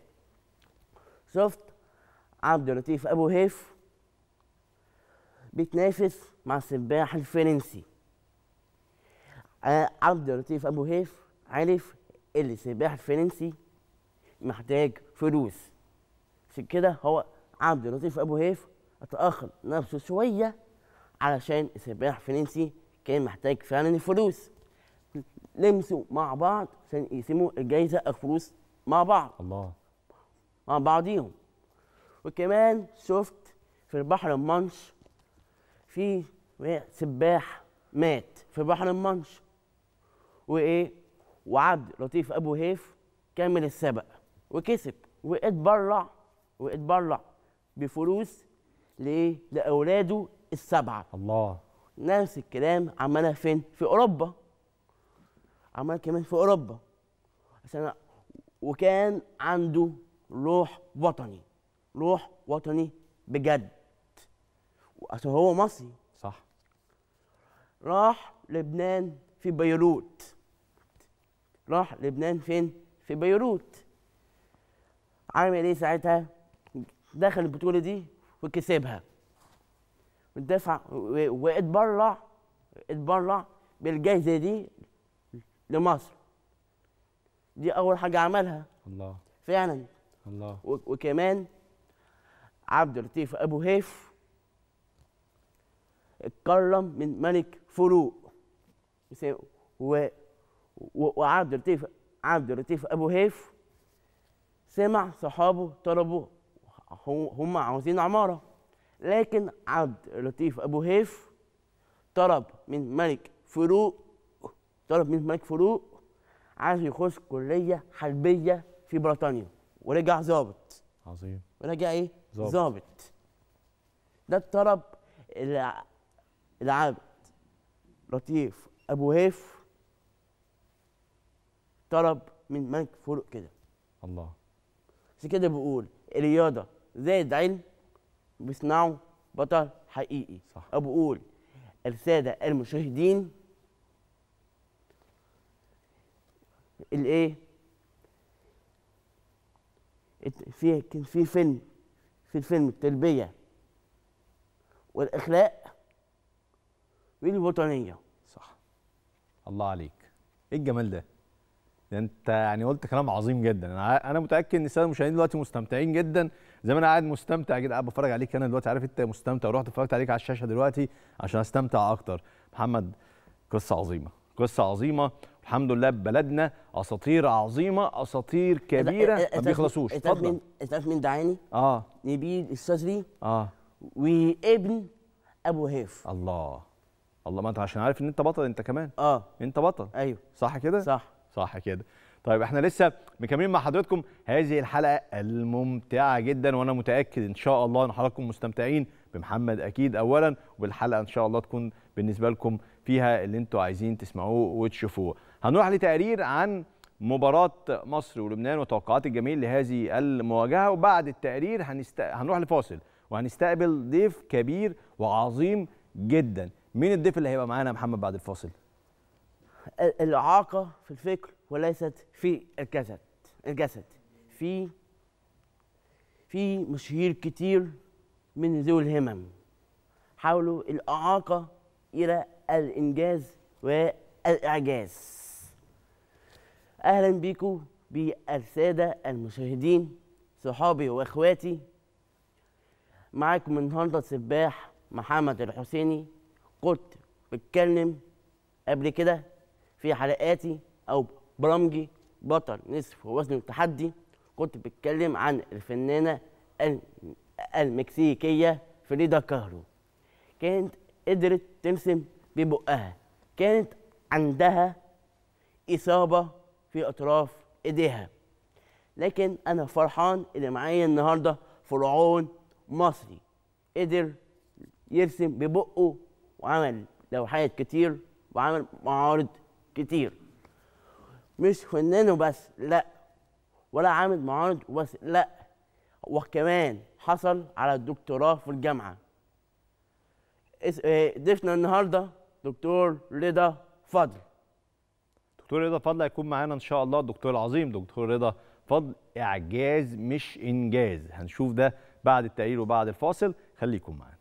شفت عبد اللطيف أبو هيف بيتنافس مع السباح الفرنسي آه، عبد اللطيف أبو هيف عرف اللي السباح الفرنسي محتاج فلوس عشان كده هو عبد اللطيف ابو هيف اتاخر نفسه شويه علشان السباح الفرنسي كان محتاج فعلا الفلوس لمسوا مع بعض عشان يقسموا الجايزه الفلوس مع بعض الله مع بعضيهم وكمان شفت في البحر المانش في سباح مات في بحر المانش وايه وعبد لطيف ابو هيف كمل السبق وكسب واتبرع واتبرع بفلوس لايه لاولاده السبعه الله نفس الكلام عملها فين في اوروبا عملها كمان في اوروبا عشان وكان عنده روح وطني روح وطني بجد عشان هو مصري صح راح لبنان في بيروت راح لبنان فين في بيروت عامل ايه ساعتها دخل البطوله دي وكسبها ودفع و- واتبرع اتبرع بالجائزه دي لمصر دي اول حاجه عملها الله فعلا الله و- وكمان عبد اللطيف ابو هيف اتكرم من ملك فاروق بس- و... و... وعبد اللطيف عبد اللطيف ابو هيف سمع صحابه طلبوا هو- هم عاوزين عماره لكن عبد اللطيف ابو هيف طلب من ملك فاروق طلب من ملك فاروق عايز يخش كليه حربيه في بريطانيا ورجع ظابط عظيم ورجع ايه ظابط. ظابط ده الطلب اللي العبد لطيف ابو هيف طلب من ملك فاروق كده الله عشان كده بقول الرياضه زائد علم بيصنعوا بطل حقيقي صح. او بقول الساده المشاهدين الايه ات- في كان في فيلم في الفيلم التربيه والاخلاق والوطنيه صح الله عليك ايه الجمال ده ده انت يعني قلت كلام عظيم جدا انا ع- انا متاكد ان الساده المشاهدين دلوقتي مستمتعين جدا زي ما انا قاعد مستمتع كده قاعد بتفرج عليك انا دلوقتي عارف انت مستمتع ورحت اتفرجت عليك على الشاشه دلوقتي عشان استمتع اكتر محمد قصه عظيمه قصه عظيمه الحمد لله ببلدنا اساطير عظيمه اساطير كبيره ما بيخلصوش انت عارف اتفضل مين انت عارف مين دعاني؟ اه نبيل الشاذلي اه وابن ابو هيف الله الله ما انت عشان عارف ان انت بطل انت كمان اه انت بطل ايوه صح كده صح صح كده طيب احنا لسه مكملين مع حضراتكم هذه الحلقه الممتعه جدا وانا متاكد ان شاء الله ان حضراتكم مستمتعين بمحمد اكيد اولا وبالحلقه ان شاء الله تكون بالنسبه لكم فيها اللي انتوا عايزين تسمعوه وتشوفوه هنروح لتقرير عن مباراة مصر ولبنان وتوقعات الجميع لهذه المواجهة وبعد التقرير هنست... هنروح لفاصل وهنستقبل ضيف كبير وعظيم جدا مين الضيف اللي هيبقى معانا يا محمد بعد الفاصل؟ ال- الإعاقة في الفكر وليست في الجسد الجسد في في مشاهير كتير من ذوي الهمم حاولوا الإعاقة إلى الإنجاز والإعجاز أهلا بيكم بالسادة المشاهدين صحابي وإخواتي معاكم النهارده السباح محمد الحسيني كنت بتكلم قبل كده في حلقاتي او برامجي بطل نصف وزن التحدي كنت بتكلم عن الفنانه الم- المكسيكيه فريدا كاهلو كانت قدرت ترسم ببقها كانت عندها اصابه في اطراف ايديها لكن انا فرحان اللي معايا النهارده فرعون مصري قدر يرسم ببقه وعمل لوحات كتير وعمل معارض كتير مش فنان وبس لا ولا عامل معارض وبس لا وكمان حصل على الدكتوراه في الجامعه اس- آه، ضيفنا النهارده دكتور رضا فضل دكتور رضا فضل هيكون معانا ان شاء الله الدكتور العظيم دكتور رضا فضل اعجاز مش انجاز هنشوف ده بعد التقرير وبعد الفاصل خليكم معانا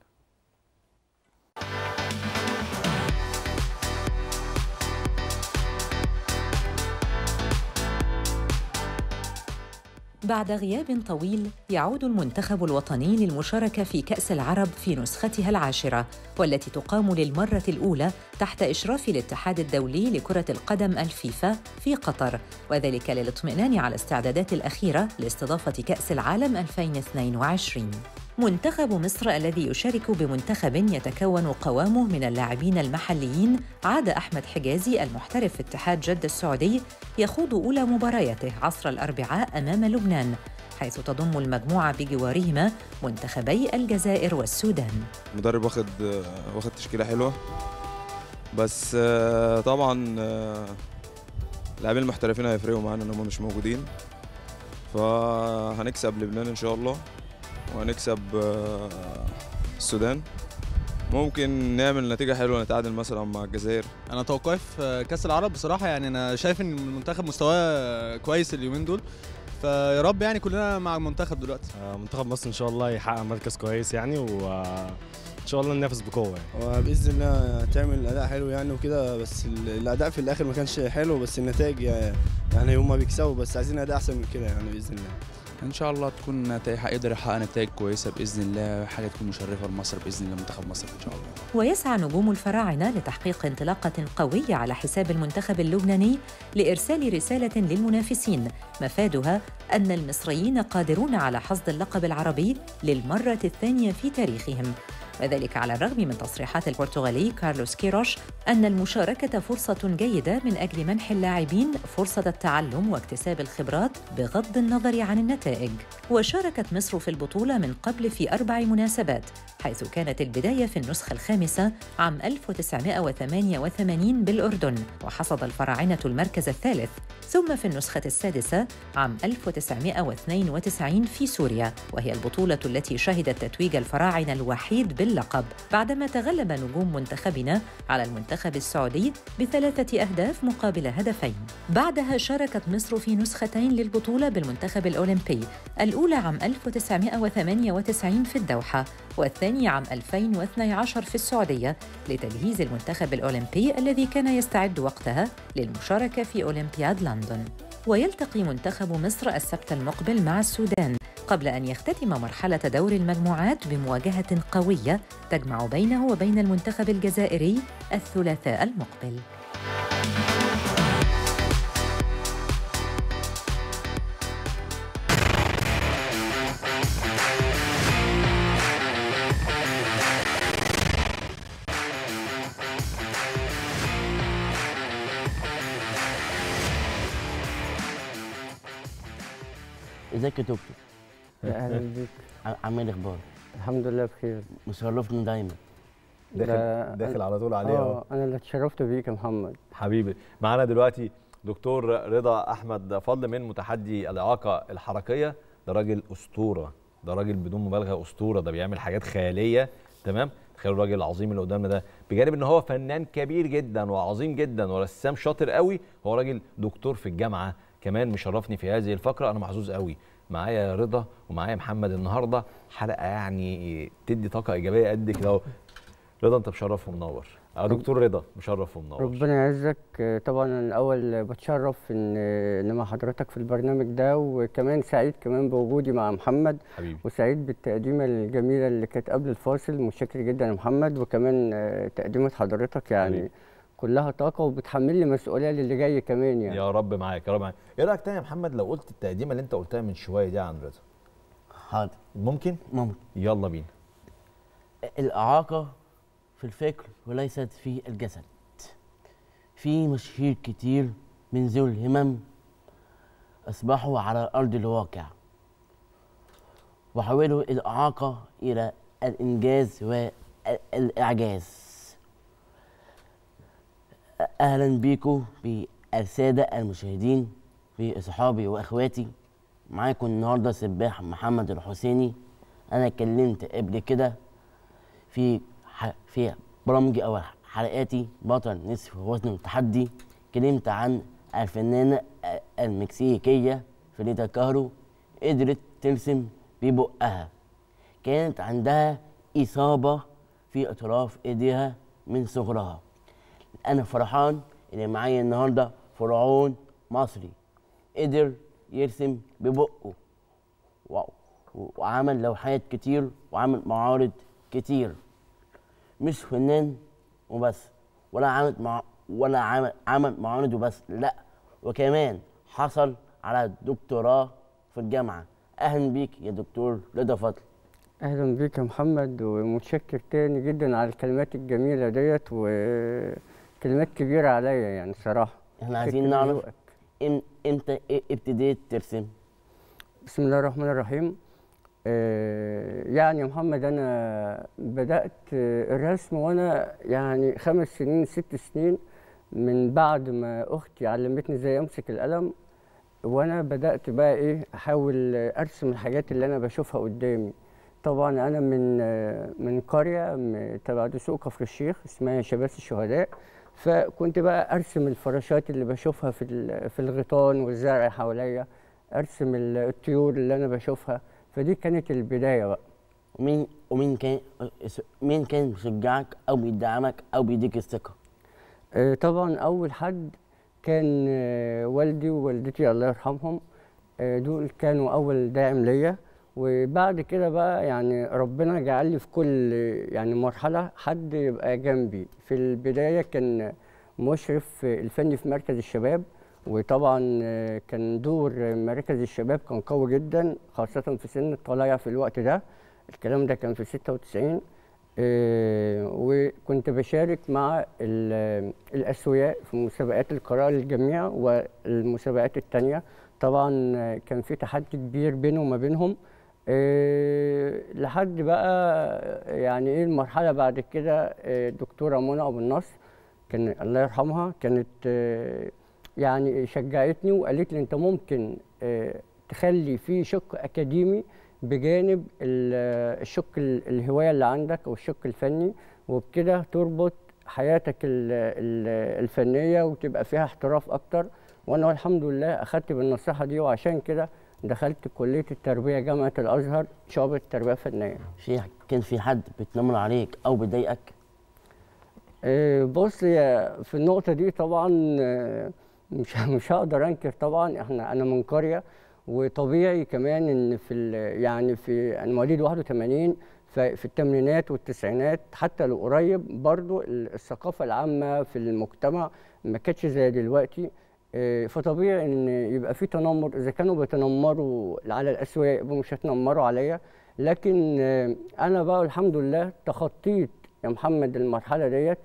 بعد غياب طويل يعود المنتخب الوطني للمشاركة في كأس العرب في نسختها العاشرة والتي تقام للمرة الأولى تحت إشراف الاتحاد الدولي لكرة القدم الفيفا في قطر وذلك للاطمئنان على الاستعدادات الأخيرة لاستضافة كأس العالم 2022 منتخب مصر الذي يشارك بمنتخب يتكون قوامه من اللاعبين المحليين عاد أحمد حجازي المحترف في اتحاد جدة السعودي يخوض أولى مبارياته عصر الأربعاء أمام لبنان حيث تضم المجموعة بجوارهما منتخبي الجزائر والسودان مدرب واخد واخد تشكيله حلوه بس آه، طبعا آه، اللاعبين المحترفين هيفرقوا معانا ان هم مش موجودين فهنكسب لبنان ان شاء الله وهنكسب آه، السودان ممكن نعمل نتيجة حلوة نتعادل مثلا مع الجزائر انا توقعي في كاس العرب بصراحه يعني انا شايف ان المنتخب مستواه كويس اليومين دول فيا رب يعني كلنا مع المنتخب دلوقتي آه، منتخب مصر ان شاء الله يحقق مركز كويس يعني وان شاء الله ننافس بقوه يعني. وباذن الله تعمل اداء حلو يعني وكده بس ال- الاداء في الاخر ما كانش حلو بس النتائج يعني هما بيكسبوا بس عايزين اداء احسن من كده يعني باذن الله ان شاء الله تكون نتائج يقدر يحقق نتائج كويسه باذن الله حاجه تكون مشرفه لمصر باذن الله منتخب مصر ان شاء الله ويسعى نجوم الفراعنة لتحقيق انطلاقة قوية على حساب المنتخب اللبناني لإرسال رسالة للمنافسين مفادها أن المصريين قادرون على حصد اللقب العربي للمرة الثانية في تاريخهم وذلك على الرغم من تصريحات البرتغالي كارلوس كيروش أن المشاركة فرصة جيدة من أجل منح اللاعبين فرصة التعلم واكتساب الخبرات بغض النظر عن النتائج وشاركت مصر في البطولة من قبل في أربع مناسبات حيث كانت البداية في النسخة الخامسة عام 1988 بالأردن وحصد الفراعنة المركز الثالث ثم في النسخة السادسة عام 1992 في سوريا وهي البطولة التي شهدت تتويج الفراعنة الوحيد باللقب بعدما تغلب نجوم منتخبنا على المنتخب السعودي بثلاثة أهداف مقابل هدفين بعدها شاركت مصر في نسختين للبطولة بالمنتخب الأولمبي الأولى عام 1998 في الدوحة والثاني عام 2012 في السعودية لتجهيز المنتخب الأولمبي الذي كان يستعد وقتها للمشاركة في أولمبياد لندن ويلتقي منتخب مصر السبت المقبل مع السودان قبل أن يختتم مرحلة دور المجموعات بمواجهة قوية تجمع بينه وبين المنتخب الجزائري الثلاثاء المقبل ازيك يا دكتور اهلا بيك ع- عامل إيه اخبار الحمد لله بخير مشرفني دايما داخل ده- داخل على طول عليها أهو. اه انا اللي اتشرفت بيك يا محمد حبيبي معانا دلوقتي دكتور رضا احمد فضل من متحدي الاعاقه الحركيه ده راجل اسطوره ده راجل بدون مبالغه اسطوره ده بيعمل حاجات خياليه تمام تخيل الراجل العظيم اللي قدامنا ده بجانب ان هو فنان كبير جدا وعظيم جدا ورسام شاطر قوي هو راجل دكتور في الجامعه كمان مشرفني في هذه الفقره انا محظوظ قوي معايا رضا ومعايا محمد النهارده حلقه يعني تدي طاقه ايجابيه قد كده أهو. رضا انت مشرف ومنور اه دكتور رضا مشرف ومنور ربنا يعزك آه، طبعا أنا الاول بتشرف ان ان مع حضرتك في البرنامج ده وكمان سعيد كمان بوجودي مع محمد حبيبي وسعيد بالتقديمه الجميله اللي كانت قبل الفاصل متشكر جدا يا محمد وكمان آه، تقديمه حضرتك يعني حبيبي. كلها طاقه وبتحملني مسؤوليه للي جاي كمان يعني يا رب معاك يا رب معاك ايه رايك تاني يا محمد لو قلت التقديمه اللي انت قلتها من شويه دي عن رضا حاضر ممكن ممكن يلا بينا الإعاقة في الفكر وليست في الجسد في مشاهير كتير من ذوي الهمم أصبحوا على أرض الواقع وحولوا الإعاقة إلى الإنجاز والإعجاز أهلا بيكم بالسادة المشاهدين بأصحابي وأخواتي معاكم النهاردة سباح محمد الحسيني أنا اتكلمت قبل كده في ح... في برامجي او حلقاتي بطل نصف وزن التحدي اتكلمت عن الفنانه المكسيكيه فريدا كاهرو قدرت ترسم ببقها كانت عندها اصابه في اطراف ايديها من صغرها انا فرحان ان معايا النهارده فرعون مصري قدر يرسم ببقه واو وعمل لوحات كتير وعمل معارض كتير مش فنان وبس ولا عمل مع ولا عمل عمل معارض وبس لا وكمان حصل على دكتوراه في الجامعه اهلا بيك يا دكتور رضا فضل اهلا بيك يا محمد ومتشكر تاني جدا على الكلمات الجميله ديت وكلمات كبيره عليا يعني صراحه احنا عايزين شكراً نعرف لذوقك. إم- امتى إيه ابتديت ترسم بسم الله الرحمن الرحيم آه، يعني يا محمد انا بدات آه، الرسم وانا يعني خمس سنين ست سنين من بعد ما اختي علمتني ازاي امسك القلم وانا بدات بقى ايه احاول ارسم الحاجات اللي انا بشوفها قدامي طبعا انا من آه، من قريه م- تبع دسوق كفر الشيخ اسمها شباس الشهداء فكنت بقى ارسم الفراشات اللي بشوفها في ال- في الغيطان والزرع حواليا ارسم ال- الطيور اللي انا بشوفها فدي كانت البدايه بقى ومين ومين كان مين كان بيشجعك او بيدعمك او بيديك الثقه آه، طبعا اول حد كان آه، والدي ووالدتي الله يرحمهم آه، دول كانوا اول داعم ليا وبعد كده بقى يعني ربنا جعل لي في كل يعني مرحله حد يبقى جنبي في البدايه كان مشرف الفني في مركز الشباب وطبعا آه، كان دور مركز الشباب كان قوي جدا خاصه في سن الطلايع في الوقت ده الكلام ده كان في 96 آه، وكنت بشارك مع ال- الأسوياء في مسابقات القراءة للجميع والمسابقات التانية طبعا آه، كان في تحدي كبير بينه وما بينهم آه، لحد بقى يعني ايه المرحلة بعد كده آه، الدكتورة منى أبو النصر كان الله يرحمها كانت آه، يعني شجعتني وقالت لي انت ممكن آه، تخلي في شق اكاديمي بجانب ال- الشق ال- الهوايه اللي عندك او الشق الفني وبكده تربط حياتك ال- ال- الفنيه وتبقى فيها احتراف اكتر وانا الحمد لله اخدت بالنصيحه دي وعشان كده دخلت كليه التربيه جامعه الازهر شعبه تربيه فنيه في كان في حد بيتنمر عليك او بيضايقك آه، بص يا في النقطة دي طبعا آه، مش مش هقدر انكر طبعا احنا انا من قرية وطبيعي كمان ان في ال- يعني في انا مواليد 81 ففي الثمانينات والتسعينات حتى لو قريب برضو ال- الثقافة العامة في المجتمع ما كانتش زي دلوقتي آه، فطبيعي ان يبقى في تنمر اذا كانوا بيتنمروا على الاسوياء يبقوا مش هيتنمروا عليا لكن آه، انا بقى الحمد لله تخطيت يا محمد المرحله ديت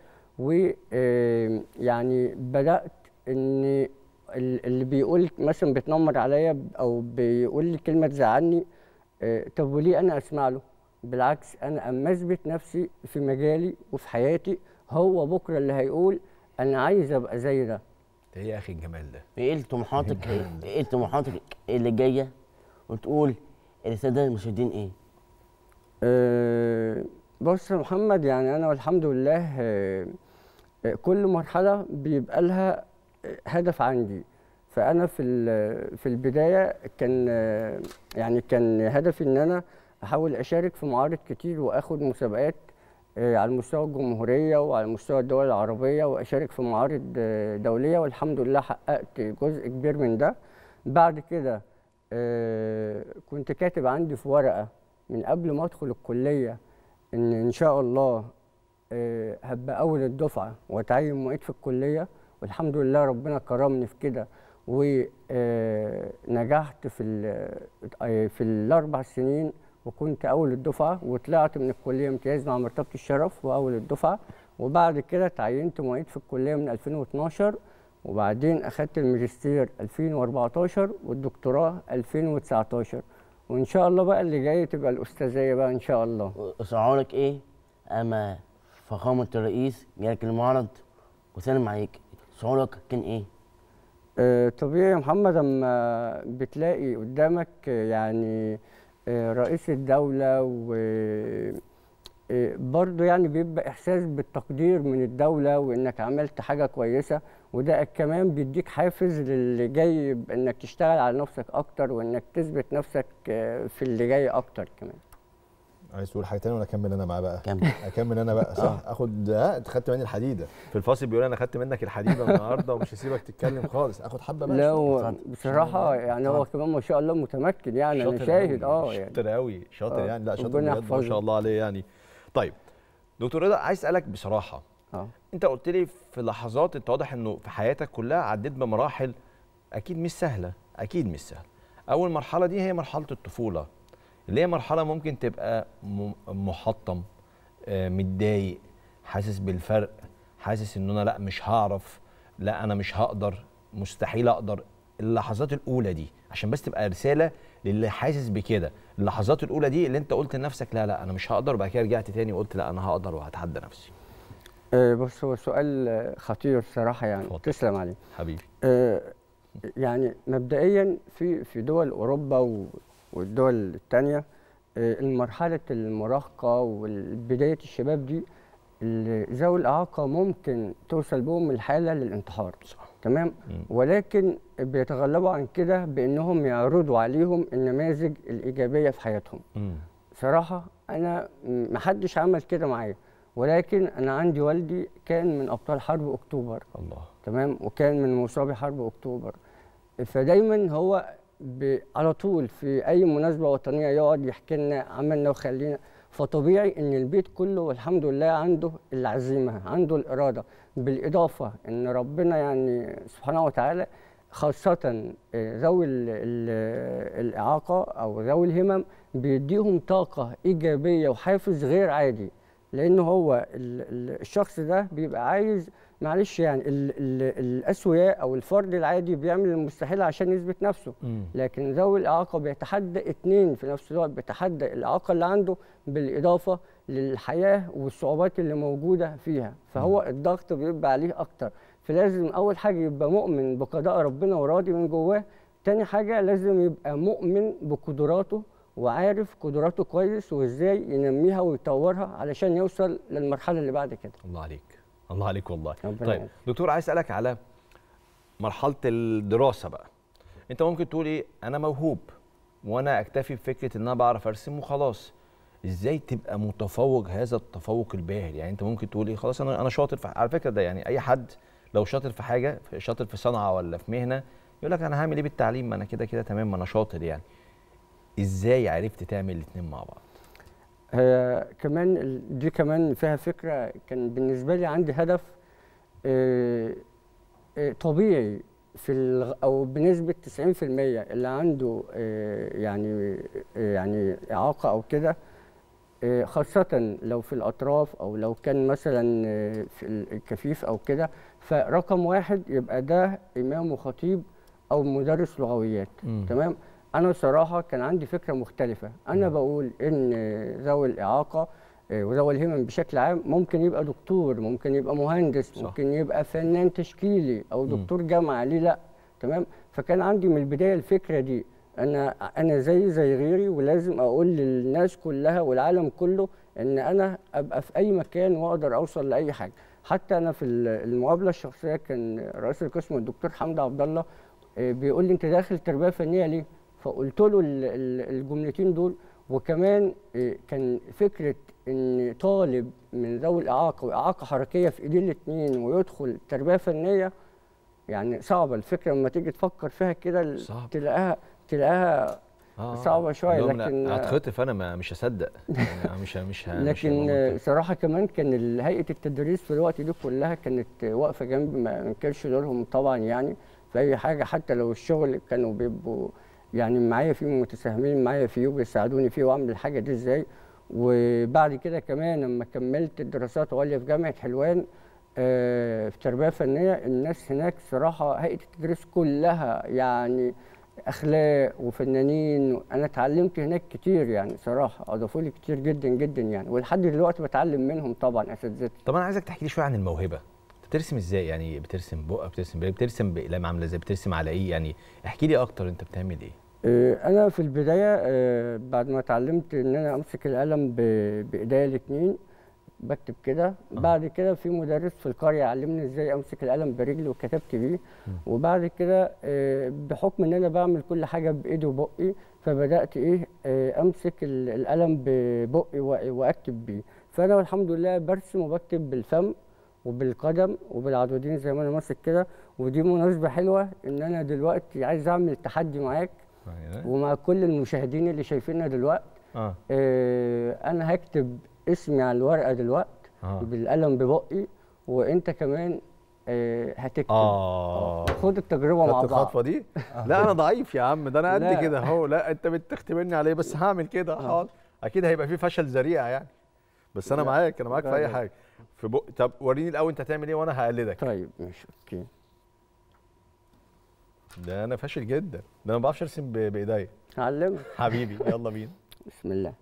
ويعني بدات ان ال- اللي بيقول مثلا بيتنمر عليا او بيقول لي كلمه تزعلني آه، طب وليه انا اسمع له بالعكس انا اما اثبت نفسي في مجالي وفي حياتي هو بكره اللي هيقول انا عايز ابقى زي ده ايه يا اخي الجمال ده ايه طموحاتك ايه طموحاتك اللي جايه وتقول للساده المشاهدين ايه آه، بص يا محمد يعني انا والحمد لله آه، آه، كل مرحله بيبقى لها آه، هدف عندي فانا في ال- في البدايه كان آه، يعني كان هدفي ان انا احاول اشارك في معارض كتير واخد مسابقات آه، على مستوى الجمهوريه وعلى مستوى الدول العربيه واشارك في معارض آه، دوليه والحمد لله حققت جزء كبير من ده بعد كده آه، كنت كاتب عندي في ورقه من قبل ما ادخل الكليه ان ان شاء الله آه، هبقى اول الدفعه واتعين معيد في الكليه والحمد لله ربنا كرمني في كده ونجحت في ال- آه، في الاربع سنين وكنت اول الدفعه وطلعت من الكليه امتياز مع مرتبه الشرف واول الدفعه وبعد كده تعينت معيد في الكليه من 2012 وبعدين اخدت الماجستير 2014 والدكتوراه 2019 وان شاء الله بقى اللي جاي تبقى الاستاذيه بقى ان شاء الله شعورك ايه اما فخامه الرئيس جالك المعرض وسلم عليك شعورك كان ايه آه، طبيعي يا محمد اما بتلاقي قدامك آه، يعني آه، رئيس الدولة و آه، برضه يعني بيبقى إحساس بالتقدير من الدولة وإنك عملت حاجة كويسة وده كمان بيديك حافز للي جاي إنك تشتغل على نفسك أكتر وإنك تثبت نفسك آه، في اللي جاي أكتر كمان عايز تقول حاجه تانية ولا اكمل انا معاه بقى؟ كمل اكمل انا بقى صح اخد ها انت خدت مني الحديده في الفاصل بيقول انا خدت منك الحديده النهارده ومش هسيبك تتكلم خالص اخد حبه بقى لا شوية. هو اتفضل. بصراحة يعني هو كمان ما شاء الله متمكن يعني أنا شاطر شاهد أوي، أه يعني شاطر قوي شاطر آه، يعني لا شاطر ربنا بجد ما يحفظه. شاء الله عليه يعني طيب دكتور رضا عايز اسالك بصراحه اه انت قلت لي في لحظات انت واضح انه في حياتك كلها عديت بمراحل اكيد مش سهله اكيد مش سهله اول مرحله دي هي مرحله الطفوله اللي هي مرحله ممكن تبقى م- محطم آه، متضايق حاسس بالفرق حاسس ان انا لا مش هعرف لا انا مش هقدر مستحيل اقدر اللحظات الاولى دي عشان بس تبقى رساله للي حاسس بكده اللحظات الاولى دي اللي انت قلت لنفسك لا لا انا مش هقدر وبعد كده رجعت تاني وقلت لا انا هقدر وهتحدى نفسي آه، بص هو سؤال آه، خطير صراحة يعني تسلم عليه حبيبي آه، يعني مبدئيا في في دول اوروبا و- والدول الثانيه آه، المرحلة المراهقة وبداية الشباب دي اللي ذوي الإعاقة ممكن توصل بهم الحالة للانتحار تمام ولكن بيتغلبوا عن كده بأنهم يعرضوا عليهم النماذج الإيجابية في حياتهم صراحة أنا م- محدش عمل كده معايا ولكن أنا عندي والدي كان من أبطال حرب أكتوبر الله تمام وكان من مصابي حرب أكتوبر فدايما هو ب... على طول في أي مناسبة وطنية يقعد يحكي لنا عملنا وخلينا فطبيعي إن البيت كله والحمد لله عنده العزيمة عنده الإرادة بالإضافة إن ربنا يعني سبحانه وتعالى خاصة آه، ذوي ال- ال- الإعاقة أو ذوي الهمم بيديهم طاقة إيجابية وحافز غير عادي لأن هو ال- ال- الشخص ده بيبقى عايز معلش يعني ال ال الأسوياء أو الفرد العادي بيعمل المستحيل عشان يثبت نفسه لكن ذوي الإعاقة بيتحدى اتنين في نفس الوقت بيتحدى الإعاقة اللي عنده بالإضافة للحياة والصعوبات اللي موجودة فيها فهو الضغط بيبقى عليه أكتر فلازم أول حاجة يبقى مؤمن بقضاء ربنا وراضي من جواه تاني حاجة لازم يبقى مؤمن بقدراته وعارف قدراته كويس وازاي ينميها ويطورها علشان يوصل للمرحلة اللي بعد كده الله عليك الله عليك والله ربنا طيب يعينك. دكتور عايز اسالك على مرحله الدراسه بقى انت ممكن تقول ايه انا موهوب وانا اكتفي بفكره ان انا بعرف ارسم وخلاص ازاي تبقى متفوق هذا التفوق الباهر يعني انت ممكن تقول ايه خلاص انا انا شاطر في على فكره ده يعني اي حد لو شاطر في حاجه شاطر في صنعه ولا في مهنه يقول لك انا هعمل ايه بالتعليم ما انا كده كده تمام ما انا شاطر يعني ازاي عرفت تعمل الاثنين مع بعض هي كمان ال- دي كمان فيها فكرة كان بالنسبة لي عندي هدف آه، آه، طبيعي في الغ- أو بنسبة 90% اللي عنده آه، يعني آه، يعني إعاقة أو كده آه، خاصة لو في الأطراف أو لو كان مثلا آه، في ال- الكفيف أو كده فرقم واحد يبقى ده إمام وخطيب أو مدرس لغويات مم. تمام أنا صراحة كان عندي فكرة مختلفة أنا بقول إن ذوي الإعاقة آه، وذوي الهمم بشكل عام ممكن يبقى دكتور ممكن يبقى مهندس صح. ممكن يبقى فنان تشكيلي أو مم. دكتور جامعة ليه لأ تمام فكان عندي من البداية الفكرة دي أنا أنا زي زي غيري ولازم أقول للناس كلها والعالم كله إن أنا أبقى في أي مكان وأقدر أوصل لأي حاجة حتى أنا في ال- المقابلة الشخصية كان رئيس القسم الدكتور حمدي عبد الله آه، بيقول لي أنت داخل تربية فنية ليه؟ فقلت له ال- ال- الجملتين دول وكمان آه، كان فكرة إن طالب من ذوي الإعاقة وإعاقة حركية في إيديه الاتنين ويدخل تربية فنية يعني صعبة الفكرة لما تيجي تفكر فيها كده تلاقيها تلاقيها صعبة شوية اللي هو أنا لكن هتخطف انا ما مش هصدق يعني أنا مش مش مش هيبقى لكن منطقي. صراحة كمان كان ال- هيئة التدريس في الوقت دي كلها كانت واقفة جنبي ما انكرش دورهم طبعا يعني في أي حاجة حتى لو الشغل كانوا بيبقوا يعني معايا فيه متساهمين معايا فيه وبيساعدوني فيه وأعمل الحاجة دي إزاي وبعد كده كمان لما كملت الدراسات عليا في جامعة حلوان آه، في تربية فنية الناس هناك صراحة هيئة التدريس كلها يعني اخلاق وفنانين انا اتعلمت هناك كتير يعني صراحه اضافوا لي كتير جدا جدا يعني ولحد دلوقتي بتعلم منهم طبعا اساتذتي طب انا عايزك تحكي لي شويه عن الموهبه أنت بترسم ازاي يعني بترسم بقى بترسم بإيه؟ بترسم باقلام عامله ازاي بترسم على ايه يعني احكي لي اكتر انت بتعمل ايه آه، انا في البدايه آه، بعد ما اتعلمت ان انا امسك القلم ب- بايديا الاتنين بكتب كده بعد كده في مدرس في القريه علمني ازاي امسك القلم برجلي وكتبت بيه وبعد كده آه، بحكم ان انا بعمل كل حاجه بايدي وبقي فبدات ايه آه، امسك ال- القلم ببقي و- واكتب بيه فانا الحمد لله برسم وبكتب بالفم وبالقدم وبالعضدين زي ما انا ماسك كده ودي مناسبه حلوه ان انا دلوقتي عايز اعمل تحدي معاك ومع كل المشاهدين اللي شايفيننا دلوقتي اه آه انا هكتب اسمي على الورقه دلوقتي آه. بالقلم ببقي وانت كمان آه هتكتب اه خد التجربه مع خدت بعض الخطوه دي لا انا ضعيف يا عم ده انا لا. قد كده اهو لا انت بتختبرني عليه بس هعمل كده حاضر اكيد هيبقى في فشل ذريع يعني بس انا لا. معاك انا معاك في اي لا. حاجه في بق... طب وريني الاول انت هتعمل ايه وانا هقلدك طيب ماشي اوكي ده انا فاشل جدا ده انا ما بعرفش ارسم ب- بايديا هعلمك حبيبي يلا بينا بسم الله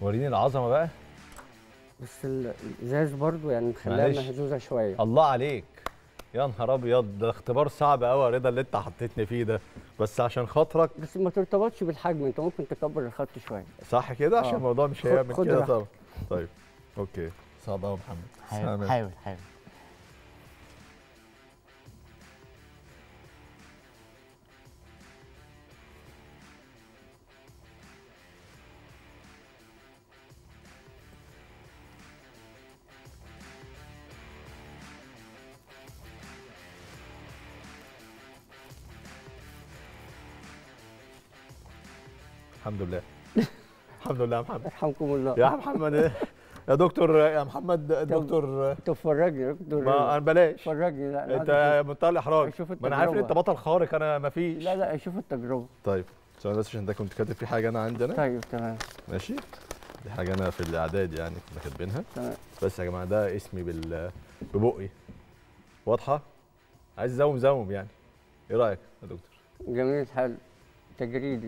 وريني العظمه بقى بس ال- الازاز برضو يعني مخليها معلش. مهزوزه شويه الله عليك يا نهار ابيض ده اختبار صعب قوي يا رضا اللي انت حطيتني فيه ده بس عشان خاطرك بس ما ترتبطش بالحجم انت ممكن تكبر الخط شويه صح كده عشان آه. الموضوع مش خد- هيعمل خد كده راحتك. طبعا طيب اوكي صعب قوي يا محمد حاول سلام. حاول حاول الحمد لله الحمد لله يا محمد يرحمكم الله يا محمد يا دكتور يا محمد دكتور طب فرجني يا دكتور ما انا بلاش فرجني لا أنا انت عايز منتهى الاحراج أشوف ما انا عارف ان انت التجربة. بطل خارق انا ما فيش لا لا اشوف التجربه طيب ثواني بس عشان ده كنت كاتب فيه حاجه انا عندي انا طيب تمام ماشي دي حاجه انا في الاعداد يعني كنا كاتبينها تمام بس يا جماعه ده اسمي بال ببقي واضحه عايز زوم زوم يعني ايه رايك يا دكتور جميل حلو تجريدي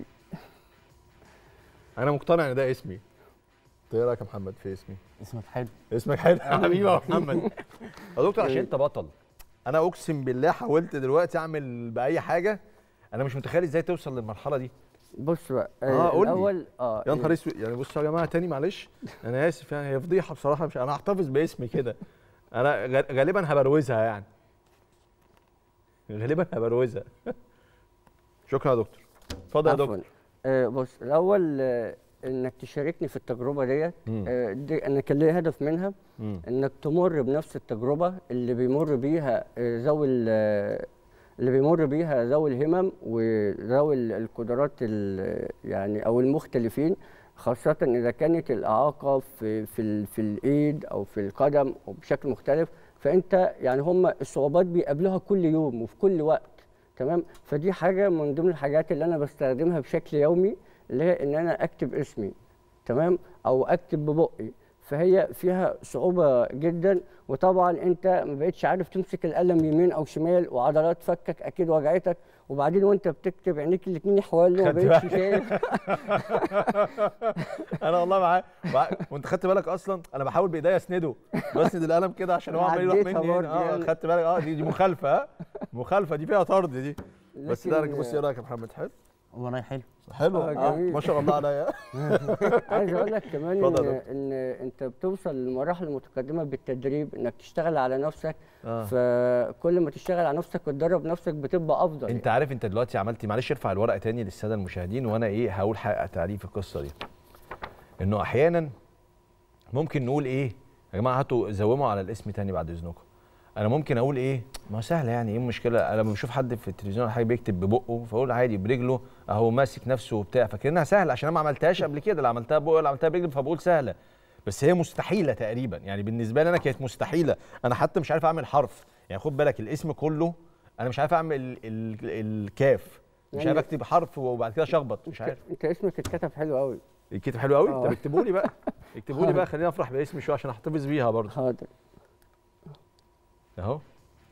انا مقتنع ان ده اسمي انت ايه رايك يا محمد في اسمي اسمك حلو اسمك حلو يا حبيبي يا محمد يا دكتور عشان انت بطل انا اقسم بالله حاولت دلوقتي اعمل باي حاجه انا مش متخيل ازاي توصل للمرحله دي بص بقى اه قول لي الاول اه يا نهار اسود يعني بصوا يا جماعه تاني معلش انا اسف يعني هي فضيحه بصراحه مش انا هحتفظ باسمي كده انا غ- غالبا هبروزها يعني غالبا هبروزها شكرا يا دكتور اتفضل يا عفواً. دكتور آه بص الاول آه انك تشاركني في التجربه ديت مم. آه دي انا كان ليا هدف منها مم. انك تمر بنفس التجربه اللي بيمر بيها آه، ذوي ال- آه، اللي بيمر بيها ذوي الهمم وذوي ال- القدرات ال- يعني او المختلفين خاصة إذا كانت الإعاقة في في ال- في الإيد أو في القدم أو بشكل مختلف فأنت يعني هم الصعوبات بيقابلوها كل يوم وفي كل وقت تمام فدي حاجة من ضمن الحاجات اللي أنا بستخدمها بشكل يومي اللي هي إن أنا أكتب اسمي تمام أو أكتب ببقي فهي فيها صعوبة جدا وطبعا انت ما بقتش عارف تمسك القلم يمين او شمال وعضلات فكك اكيد وجعتك وبعدين وانت بتكتب عينيك الاتنين حوالي وما خدت بقتش بالك؟ شايف انا والله معاك معاك. وانت خدت بالك اصلا انا بحاول بايديا اسنده بسند القلم كده عشان هو عمال يروح عديتها مني هنا. برضه اه يعني. خدت بالك اه دي, دي مخالفه ها مخالفه دي فيها طرد دي بس ده لكن- بص ايه رايك يا محمد حلو هو رايح حلو حلو آه، آه جميل. ما شاء الله عليا عايز اقول لك كمان اتفضل ان, يا ان انت بتوصل لمراحل متقدمه بالتدريب انك تشتغل على نفسك آه. فكل ما تشتغل على نفسك وتدرب نفسك بتبقى افضل انت عارف انت دلوقتي عملتي معلش ارفع الورقه تاني للساده المشاهدين وانا ايه هقول حق تعريف القصه دي انه احيانا ممكن نقول ايه يا جماعه هاتوا زوموا على الاسم تاني بعد اذنكم انا ممكن اقول ايه ما هو سهله يعني ايه المشكله انا لما بشوف حد في التلفزيون ولا حاجه بيكتب ببقه فاقول عادي برجله اهو ماسك نفسه وبتاع فاكرينها سهله عشان انا ما عملتهاش قبل كده لا عملتها ببقه ولا عملتها برجلي فبقول سهله بس هي مستحيله تقريبا يعني بالنسبه لي انا كانت مستحيله انا حتى مش عارف اعمل حرف يعني خد بالك الاسم كله انا مش عارف اعمل ال ال الكاف مش يعني- عارف اكتب حرف وبعد كده اشخبط مش عارف انت اسمك اتكتب حلو قوي الكتاب حلو قوي آه. طب اكتبوا لي بقى اكتبوا لي حاضر. بقى خليني افرح باسمي شويه عشان احتفظ بيها برضه حاضر اهو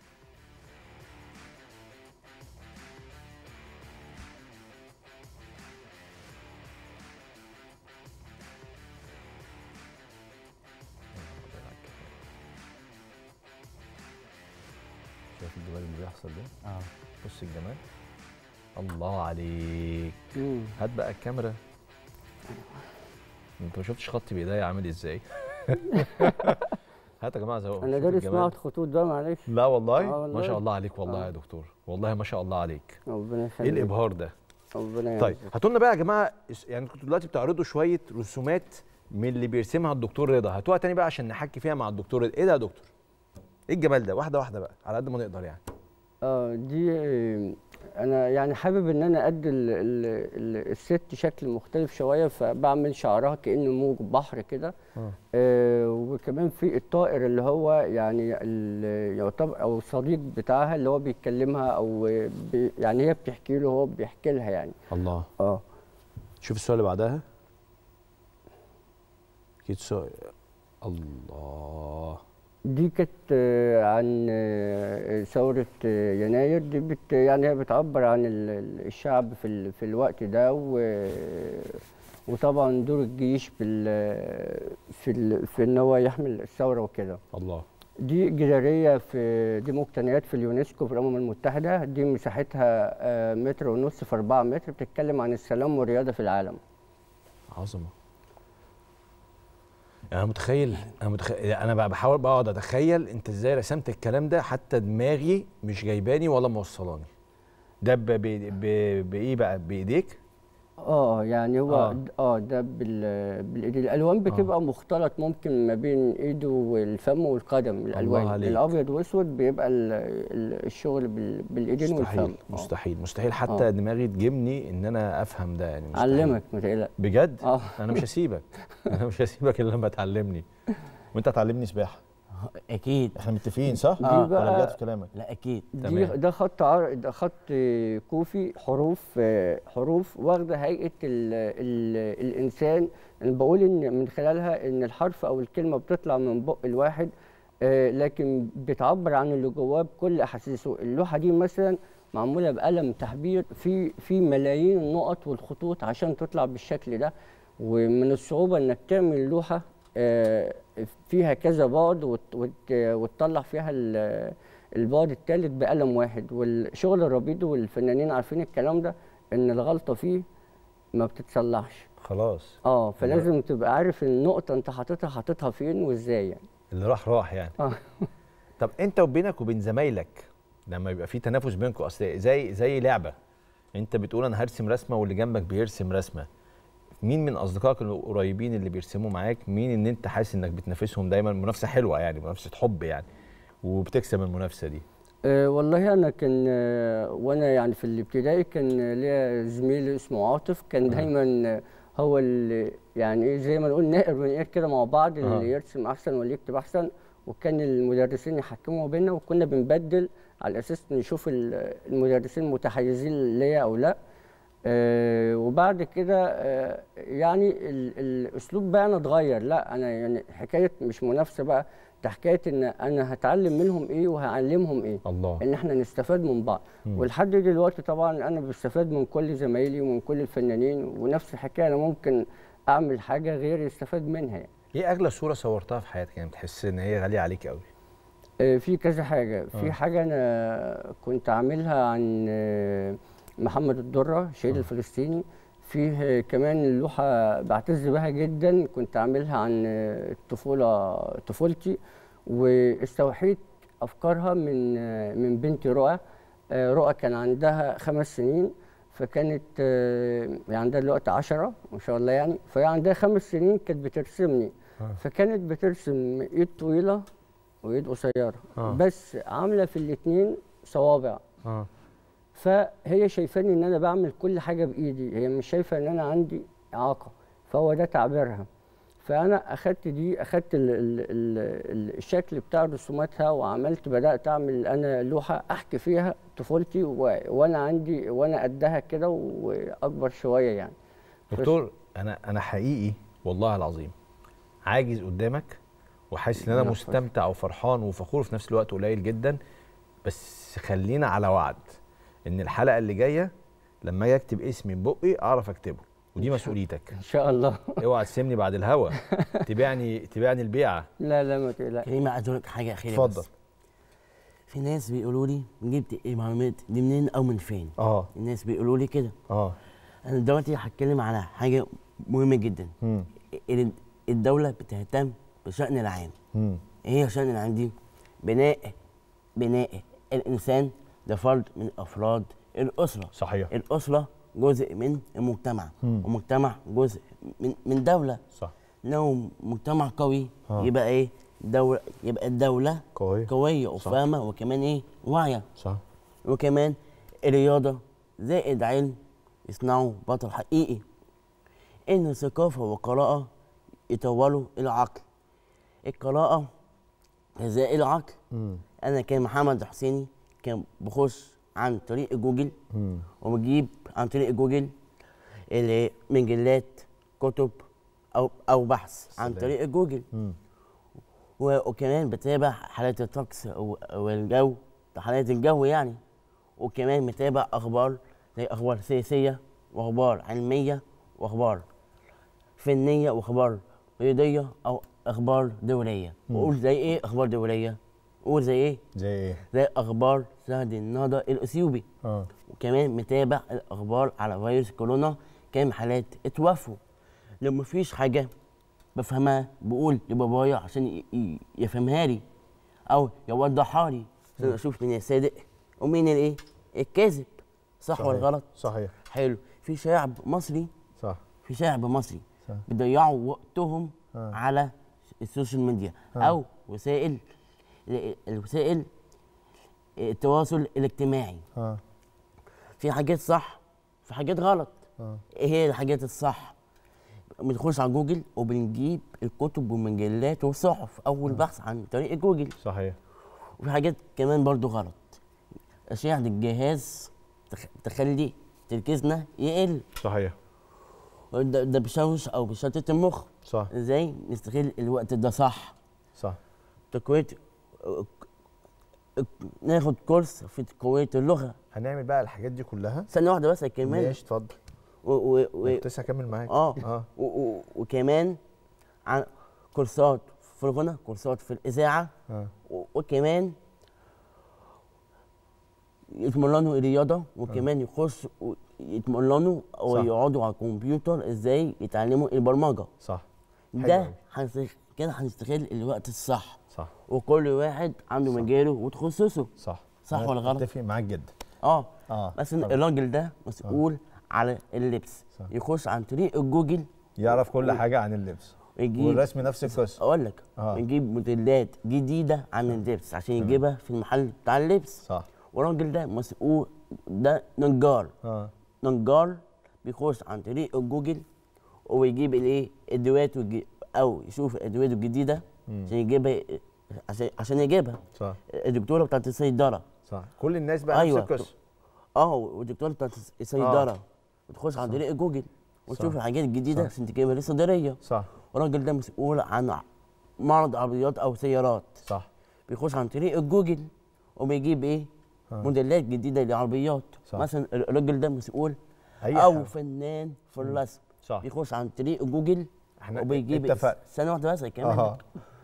شايف الجمال اللي بيحصل ده؟ اه بص الجمال الله عليك مم. هات بقى الكاميرا انت ما شفتش خطي بايديا عامل ازاي هات يا جماعه زي انا دارس معهد خطوط بقى معلش لا والله آه ما والله. شاء الله عليك والله آه. يا دكتور والله ما شاء الله عليك ربنا ايه يخليك الابهار ده ربنا طيب يعزك. هاتوا لنا بقى يا جماعه اس- يعني كنتوا دلوقتي بتعرضوا شويه رسومات من اللي بيرسمها الدكتور رضا هاتوها تاني بقى عشان نحكي فيها مع الدكتور رضا ايه ده يا دكتور ايه الجمال ده واحده واحده بقى على قد ما نقدر يعني اه دي آه، انا يعني حابب ان انا ادي ال- ال- ال- الست شكل مختلف شويه فبعمل شعرها كانه موج بحر كده آه. آه وكمان في الطائر اللي هو يعني ال- يعتبر او الصديق بتاعها اللي هو بيكلمها او بي يعني هي بتحكي له هو بيحكي لها يعني الله اه شوف السؤال اللي بعدها اكيد سؤال الله دي كانت آه، عن آه، ثورة آه، يناير دي بت يعني هي بتعبر عن ال- ال- الشعب في ال- في الوقت ده و وطبعا دور الجيش في ال في ال في ان هو يحمل الثوره وكده الله دي جداريه في دي مقتنيات في اليونسكو في الامم المتحده دي مساحتها آه، متر ونص في 4 متر بتتكلم عن السلام والرياضه في العالم عظمه انا متخيل انا متخيل انا بقى بحاول بقعد اتخيل انت ازاي رسمت الكلام ده حتى دماغي مش جايباني ولا موصلاني ده ب- ب- ب- بايه بقى بايديك اه يعني هو آه. اه, آه ده بال بالايد الالوان بتبقى مختلط ممكن ما بين ايده والفم والقدم الالوان عليك. الابيض واسود بيبقى ال ال الشغل بال بالايدين مستحيل والفم آه. مستحيل مستحيل حتى آه. دماغي تجيبني ان انا افهم ده يعني مستحيل. علمك ما تقلقش بجد اه انا مش هسيبك انا مش هسيبك الا لما تعلمني وانت تعلمني سباحه اكيد احنا متفقين صح؟ دي ولا بقى- رجعت في كلامك؟ لا اكيد دي ده خط عر... ده خط كوفي حروف آه، حروف واخده هيئه ال... ال... الانسان انا بقول ان من خلالها ان الحرف او الكلمه بتطلع من بق الواحد آه، لكن بتعبر عن اللي جواه بكل احاسيسه اللوحه دي مثلا معموله بقلم تحبير في في ملايين النقط والخطوط عشان تطلع بالشكل ده ومن الصعوبه انك تعمل لوحه آه، فيها كذا بعد وت- وت- وتطلع فيها ال- البعد الثالث بقلم واحد والشغل الربيد والفنانين عارفين الكلام ده ان الغلطه فيه ما بتتصلحش خلاص اه فلازم تبقى عارف النقطه انت حاططها حاططها فين وازاي يعني اللي راح راح يعني اه طب انت وبينك وبين زمايلك لما يبقى في تنافس بينكم اصل زي زي لعبه انت بتقول انا هرسم رسمه واللي جنبك بيرسم رسمه مين من اصدقائك القريبين اللي بيرسموا معاك مين ان انت حاسس انك بتنافسهم دايما منافسه حلوه يعني منافسه حب يعني وبتكسب المنافسه دي أه والله انا كان آه، وانا يعني في الابتدائي كان ليا زميل اسمه عاطف كان دايما آه، هو اللي يعني ايه زي ما نقول نقر ونقر كده مع بعض آه. اللي يرسم احسن واللي يكتب احسن وكان المدرسين يحكموا بينا وكنا بنبدل على اساس نشوف ال- المدرسين متحيزين ليا او لا آه وبعد كده آه يعني ال- الاسلوب بقى انا اتغير لا انا يعني حكايه مش منافسه بقى ده حكايه ان انا هتعلم منهم ايه وهعلمهم ايه الله ان احنا نستفاد من بعض مم. ولحد دلوقتي طبعا انا بستفاد من كل زمايلي ومن كل الفنانين ونفس الحكايه انا ممكن اعمل حاجه غير يستفاد منها يعني. ايه اغلى صوره صورتها في حياتك يعني بتحس ان هي غاليه عليك قوي آه، في كذا حاجة في آه. حاجة أنا كنت عاملها عن آه، محمد الدرة الشهيد الفلسطيني فيه آه، كمان لوحة بعتز بها جدا كنت عاملها عن آه، الطفولة طفولتي واستوحيت أفكارها من آه، من بنتي رؤى آه، رؤى كان عندها خمس سنين فكانت آه، هي عندها دلوقتي عشرة ما شاء الله يعني فهي عندها خمس سنين كانت بترسمني آه. فكانت بترسم ايد طويلة وايد قصيره آه. بس عامله في الاثنين صوابع اه فهي شايفاني ان انا بعمل كل حاجه بايدي هي مش شايفه ان انا عندي اعاقه فهو ده تعبيرها فانا اخدت دي اخدت ال ال ال ال الشكل بتاع رسوماتها وعملت بدات اعمل انا لوحه احكي فيها طفولتي و- وانا عندي وانا قدها كده واكبر شويه يعني دكتور انا انا حقيقي والله العظيم عاجز قدامك وحاسس ان انا ربنا يحفظك. مستمتع وفرحان وفخور وفي نفس الوقت قليل جدا بس خلينا على وعد ان الحلقه اللي جايه لما اجي اكتب اسمي ببقي اعرف اكتبه ودي مسؤوليتك ان شاء الله اوعى تسيبني بعد الهوا تبيعني تبيعني البيعه لا لا ما تقلقش كريم عايز اقول لك حاجه اخيره اتفضل. بس. في ناس بيقولوا لي جبت ايه معلومات دي منين او من فين اه الناس بيقولوا لي كده اه انا دلوقتي هتكلم على حاجه مهمه جدا مم. ال- الدوله بتهتم بشان العام مم. ايه هي الشان العام دي بناء بناء الانسان ده فرد من افراد الاسره صحيح الاسره جزء من المجتمع مم. والمجتمع جزء من من دوله صح لو مجتمع قوي آه. يبقى ايه دولة يبقى الدولة قوي قوية وفاهمة وكمان ايه واعية صح وكمان الرياضة زائد علم يصنعوا بطل حقيقي إن الثقافة والقراءة يطوروا العقل القراءة غذاء العقل مم. أنا كان محمد حسيني كان بخش عن طريق جوجل مم. وبجيب عن طريق جوجل اللي مجلات كتب أو أو بحث عن سلام. طريق جوجل مم. و- وكمان بتابع حالات الطقس و- والجو حالات الجو يعني وكمان متابع اخبار زي اخبار سياسيه واخبار علميه واخبار فنيه واخبار رياضيه او اخبار دوليه مم. وقول زي ايه اخبار دوليه قول زي ايه زي ايه زي اخبار سهد النهضه الاثيوبي اه وكمان متابع الاخبار على فيروس كورونا كام حالات اتوفوا لو مفيش حاجه بفهمها بقول لبابايا عشان ي- ي- يفهمها لي او يوضحها لي عشان مم. اشوف مين الصادق ومين الايه الكاذب صح, صحيح. ولا غلط صحيح حلو في شعب مصري صح في شعب مصري صح. بيضيعوا وقتهم آه. على السوشيال ميديا آه. او وسائل الوسائل التواصل الاجتماعي اه في حاجات صح في حاجات غلط اه ايه هي الحاجات الصح بنخش على جوجل وبنجيب الكتب والمجلات والصحف اول بحث عن طريق جوجل صحيح وفي حاجات كمان برضو غلط أشعة الجهاز تخ- تخلي تركيزنا يقل صحيح ده, ده بيشوش او بيشتت المخ صح ازاي نستغل الوقت ده صح صح تقوية ناخد كورس في تقوية اللغة هنعمل بقى الحاجات دي كلها ثانية واحدة بس كمان ماشي اتفضل و و و كنت لسه هكمل معاك اه, اه و و وكمان عن كورسات في الغنى كورسات في الإذاعة اه و- وكمان يتمرنوا الرياضة وكمان يخش يتمرنوا أو صح. يقعدوا على الكمبيوتر ازاي يتعلموا البرمجة صح حلو ده أوي. هنست- كده هنستغل الوقت الصح صح وكل واحد عنده مجاله وتخصصه صح صح أنا ولا غلط؟ اتفق معاك جدا اه اه بس طبعا. الراجل ده مسؤول على اللبس صح. يخش عن طريق الجوجل يعرف كل و- حاجه عن اللبس ويجيب والرسم نفس القصه اقول لك آه. يجيب موديلات جديده عن اللبس عشان تمام. يجيبها في المحل بتاع اللبس صح والراجل ده مسؤول ده نجار اه نجار بيخش عن طريق الجوجل ويجيب الايه الادوات والج- او يشوف الادوات الجديده مم. عشان يجيبها عشان عشان يجيبها صح الدكتوره بتاعت الصيدله صح كل الناس بقى أيوة. نفس القصه اه والدكتوره بتاعت الصيدله وتخش عن صح. طريق جوجل وتشوف صح. الحاجات الجديده صح. عشان تجيبها للصيدليه صح والراجل ده مسؤول عن معرض عربيات او سيارات صح بيخش عن طريق الجوجل وبيجيب ايه آه. موديلات جديده لعربيات صح. مثلا الراجل ده مسؤول أي او حاجة. فنان في مم. الرسم صح بيخش عن طريق جوجل احنا وبيجيب اتفقنا سنه واحده بس كمان اه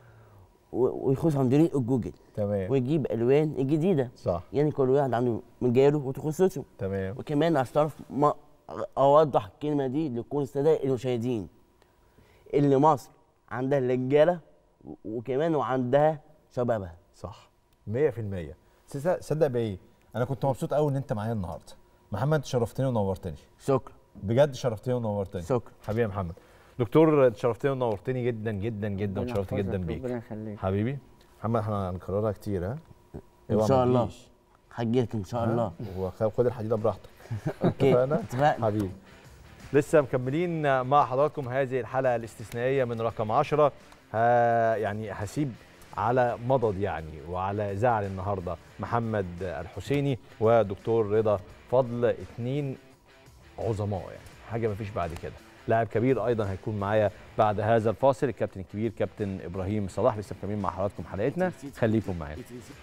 و- ويخش عن طريق الجوجل تمام ويجيب الوان الجديده صح يعني كل واحد عنده مجاله وتخصصه تمام وكمان عشان تعرف ما اوضح الكلمه دي لكل الساده المشاهدين اللي مصر عندها رجاله و- وكمان وعندها شبابها صح 100% صدق صدق بايه انا كنت مبسوط قوي ان انت معايا النهارده محمد انت شرفتني ونورتني شكرا بجد شرفتني ونورتني شكرا حبيبي يا محمد دكتور انت شرفتني ونورتني جدا جدا جدا ربنا وشرفت يحفظك، جدا بيك ربنا يخليك. حبيبي محمد احنا هنكررها كتير ها ان اوعى شاء ما الله تجيش. هجيلك ان شاء ها؟ الله وخ- خد الحديده براحتك اوكي اتفقنا اتفقنا حبيبي لسه مكملين مع حضراتكم هذه الحلقه الاستثنائيه من رقم 10 ها يعني هسيب على مضض يعني وعلى زعل النهارده محمد الحسيني ودكتور رضا فضل اتنين عظماء يعني حاجه مفيش بعد كده لاعب كبير ايضا هيكون معايا بعد هذا الفاصل الكابتن الكبير كابتن ابراهيم صلاح لسه مكملين مع حضراتكم حلقتنا خليكم معانا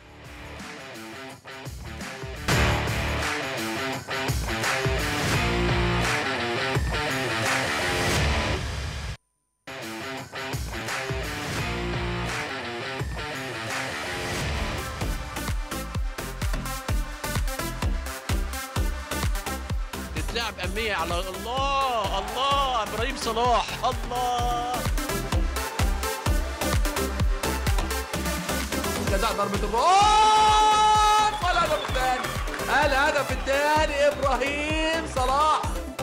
تتلعب أمية على الله الله إبراهيم صلاح الله جزاء ضربة الراس والهدف الثاني الهدف الثاني إبراهيم صلاح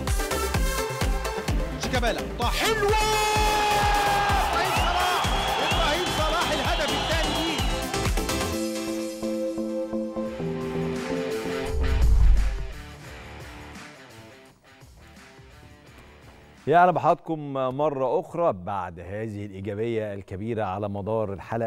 شيكابالا حطها حلوة إبراهيم صلاح إبراهيم صلاح الهدف الثاني ليه يا اهلا بحضراتكم مرة أخرى بعد هذه الإيجابية الكبيرة على مدار الحلقة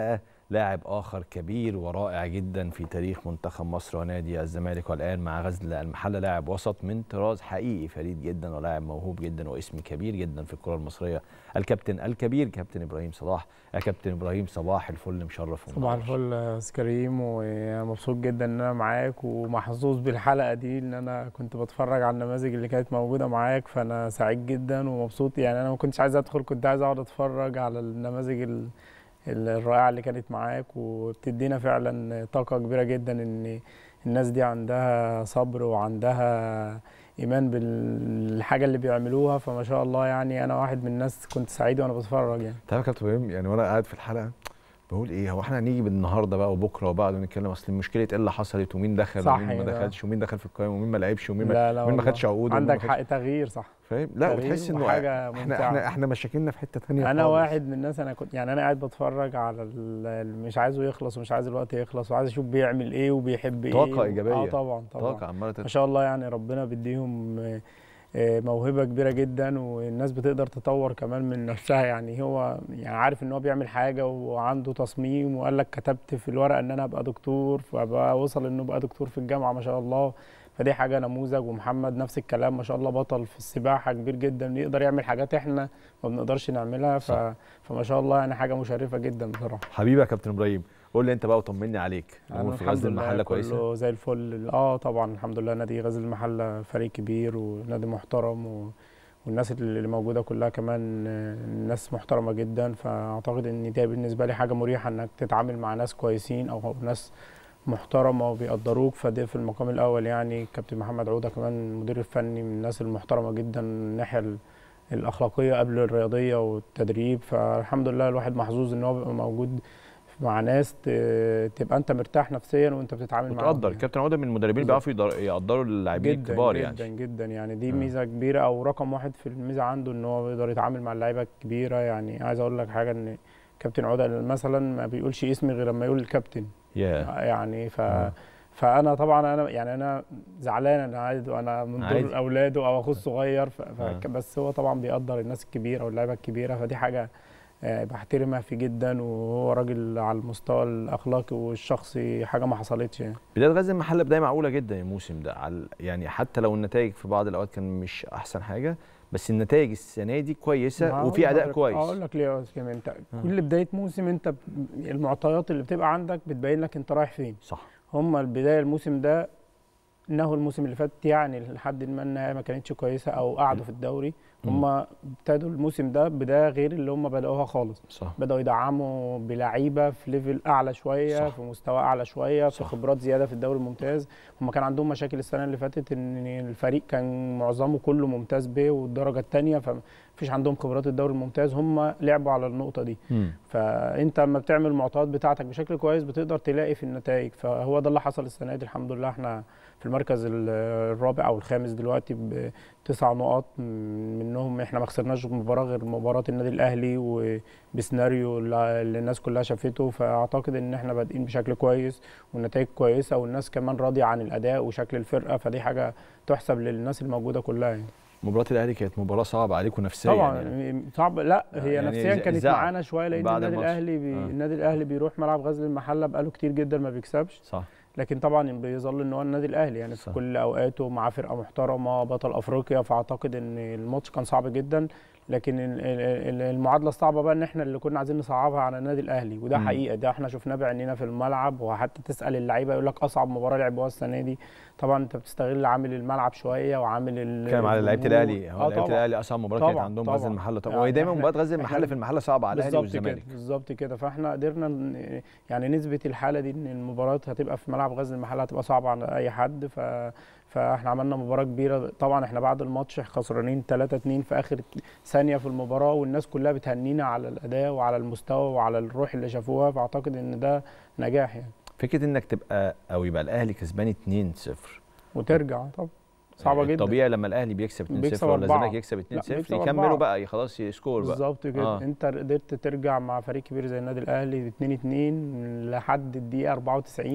لاعب اخر كبير ورائع جدا في تاريخ منتخب مصر ونادي الزمالك والان مع غزل المحله لاعب وسط من طراز حقيقي فريد جدا ولاعب موهوب جدا واسم كبير جدا في الكره المصريه الكابتن الكبير كابتن ابراهيم صلاح يا كابتن ابراهيم صباح الفل مشرف صباح الفل يا أستاذ كريم ومبسوط جدا ان انا معاك ومحظوظ بالحلقه دي ان انا كنت بتفرج على النماذج اللي كانت موجوده معاك فانا سعيد جدا ومبسوط يعني انا ما كنتش عايز ادخل كنت عايز اقعد اتفرج على النماذج ال- ال- الرائعه اللي كانت معاك وبتدينا فعلا طاقه كبيره جدا ان الناس دي عندها صبر وعندها ايمان بالحاجه اللي بيعملوها فما شاء الله يعني انا واحد من الناس كنت سعيد وانا بتفرج يعني تعرف يا كابتن ابراهيم يعني وانا قاعد في الحلقه بقول ايه هو احنا هنيجي بالنهارده بقى وبكره وبعده نتكلم اصل مشكله ايه اللي حصلت ومين دخل صح ومين ما كده. دخلش ومين دخل في القائمه ومين ما لعبش ومين لا ما لا ومين ما والله. خدش عقود ومين عندك ما حق خدش- تغيير صح فاهم لا تغيير وتحس انه وحاجة احنا ممتعة. احنا احنا مشاكلنا في حته ثانيه انا واحد من الناس انا كنت يعني انا قاعد بتفرج على ال- ال- مش عايزه يخلص ومش عايز الوقت يخلص وعايز اشوف بيعمل ايه وبيحب ايه طاقة و- إيجابية. اه طبعا طبعا طاقة عمالة تت- ما شاء الله يعني ربنا بيديهم آه، آه، موهبه كبيره جدا والناس بتقدر تطور كمان من نفسها يعني هو يعني عارف ان هو بيعمل حاجه وعنده تصميم وقال لك كتبت في الورقه ان انا ابقى دكتور فبقى وصل انه بقى دكتور في الجامعه ما شاء الله فدي حاجه نموذج ومحمد نفس الكلام ما شاء الله بطل في السباحه كبير جدا يقدر يعمل حاجات احنا ما بنقدرش نعملها ف... فما شاء الله يعني حاجه مشرفه جدا بصراحه حبيبي يا كابتن ابراهيم قول لي انت بقى وطمني عليك أنا الامور في الحمد غزل لله المحله كويسه كله زي الفل اه طبعا الحمد لله نادي غزل المحله فريق كبير ونادي محترم و... والناس اللي موجوده كلها كمان آه، ناس محترمه جدا فاعتقد ان ده بالنسبه لي حاجه مريحه انك تتعامل مع ناس كويسين او ناس محترمه وبيقدروك فده في المقام الاول يعني كابتن محمد عوده كمان المدير الفني من الناس المحترمه جدا من الناحيه ال- الاخلاقيه قبل الرياضيه والتدريب فالحمد لله الواحد محظوظ ان هو بيبقى موجود مع ناس ت- تبقى انت مرتاح نفسيا وانت بتتعامل معاهم وتقدر كابتن عوده من المدربين اللي بالظبط. بيعرفوا يقدر- يقدروا اللاعبين جدا الكبار جدا يعني جدا يعني دي آه. ميزه كبيره او رقم واحد في الميزه عنده ان هو بيقدر يتعامل مع اللعيبه الكبيره يعني عايز اقول لك حاجه ان كابتن عوده مثلا ما بيقولش اسمي غير لما يقول الكابتن ياه يعني ف آه. فانا طبعا انا يعني انا زعلان انا عايز انا من عادي. دور اولاده او اخوه الصغير ف... ف... آه. بس هو طبعا بيقدر الناس الكبيره واللعيبه الكبيره فدي حاجه آه، بحترمها فيه جدا وهو راجل على المستوى الاخلاقي والشخصي حاجه ما حصلتش يعني بدايه غزل المحله بدايه معقوله جدا الموسم ده على يعني حتى لو النتائج في بعض الاوقات كان مش احسن حاجه بس النتائج السنه دي كويسه ما وفي أقول اداء لحضرتك- كويس اقول لك ليه يا استاذ كريم، انت كل بدايه موسم انت ب- المعطيات اللي بتبقى عندك بتبين لك انت رايح فين صح هم البدايه الموسم ده انه الموسم اللي فات يعني لحد ما النهايه ما كانتش كويسه او قعدوا في الدوري هم ابتدوا الموسم ده بدايه غير اللي هم بداوها خالص صح بداوا يدعموا بلعيبه في ليفل اعلى شويه صح. في مستوى اعلى شويه في خبرات زياده في الدوري الممتاز هم كان عندهم مشاكل السنه اللي فاتت ان الفريق كان معظمه كله ممتاز ب والدرجه الثانيه فمفيش عندهم خبرات الدوري الممتاز هم لعبوا على النقطه دي مم. فانت لما بتعمل المعطيات بتاعتك بشكل كويس بتقدر تلاقي في النتائج فهو ده اللي حصل السنه دي الحمد لله احنا في المركز ال- الرابع او الخامس دلوقتي بتسع نقاط م- منهم احنا ما خسرناش مباراه غير مباراه النادي الاهلي وبسيناريو اللي اللي الناس كلها شافته فاعتقد ان احنا بادئين بشكل كويس والنتائج كويسه والناس كمان راضيه عن الاداء وشكل الفرقه فدي حاجه تحسب للناس الموجوده كلها يعني مباراه الاهلي كانت مباراه صعبه عليكم نفسيا طبعا يعني. صعب لا هي يعني نفسيا ز- كانت زعل معانا شويه لان بعد النادي الماتش. الاهلي بي... آه. النادي الاهلي بيروح ملعب غزل المحله بقاله كتير جدا ما بيكسبش صح لكن طبعا بيظل ان هو النادي الاهلي يعني في كل اوقاته مع فرقه محترمه بطل افريقيا فاعتقد ان الماتش كان صعب جدا لكن ال- ال- ال- المعادله الصعبه بقى ان احنا اللي كنا عايزين نصعبها على النادي الاهلي وده مم. حقيقه ده احنا شفناه بعينينا في الملعب وحتى تسال اللعيبه يقول لك اصعب مباراه لعبوها السنه دي طبعا انت بتستغل عامل الملعب شويه وعامل ال- كلام على لعيبه الجمهور. الاهلي هو آه لعيبه طبعاً. الاهلي اصعب مباراه كانت طبعاً، عندهم طبعاً. غزل المحله طبعا يعني وهي دايما إحنا- مباراه غزل إحنا المحله في المحله صعبه على الاهلي بالظبط كده والزمالك بالظبط كده فاحنا قدرنا ن- يعني نثبت الحاله دي ان المباراه هتبقى في ملعب غزل المحله هتبقى صعبه على اي حد ف فاحنا عملنا مباراه كبيره طبعا احنا بعد الماتش خسرانين 3 2 في اخر ثانيه في المباراه والناس كلها بتهنينا على الاداء وعلى المستوى وعلى الروح اللي شافوها فاعتقد ان ده نجاح يعني فكره انك تبقى او يبقى الاهلي كسبان 2-0 وترجع طبعا صعبه جدا طبيعي لما الاهلي بيكسب 2-0 بيكسب ولا أربعة. الزمالك يكسب لا، 2-0 بيكسب يكملوا أربعة. بقى خلاص يسكور بقى بالظبط كده آه. آه. انت قدرت ترجع مع فريق كبير زي النادي الاهلي 2 2 لحد الدقيقه 94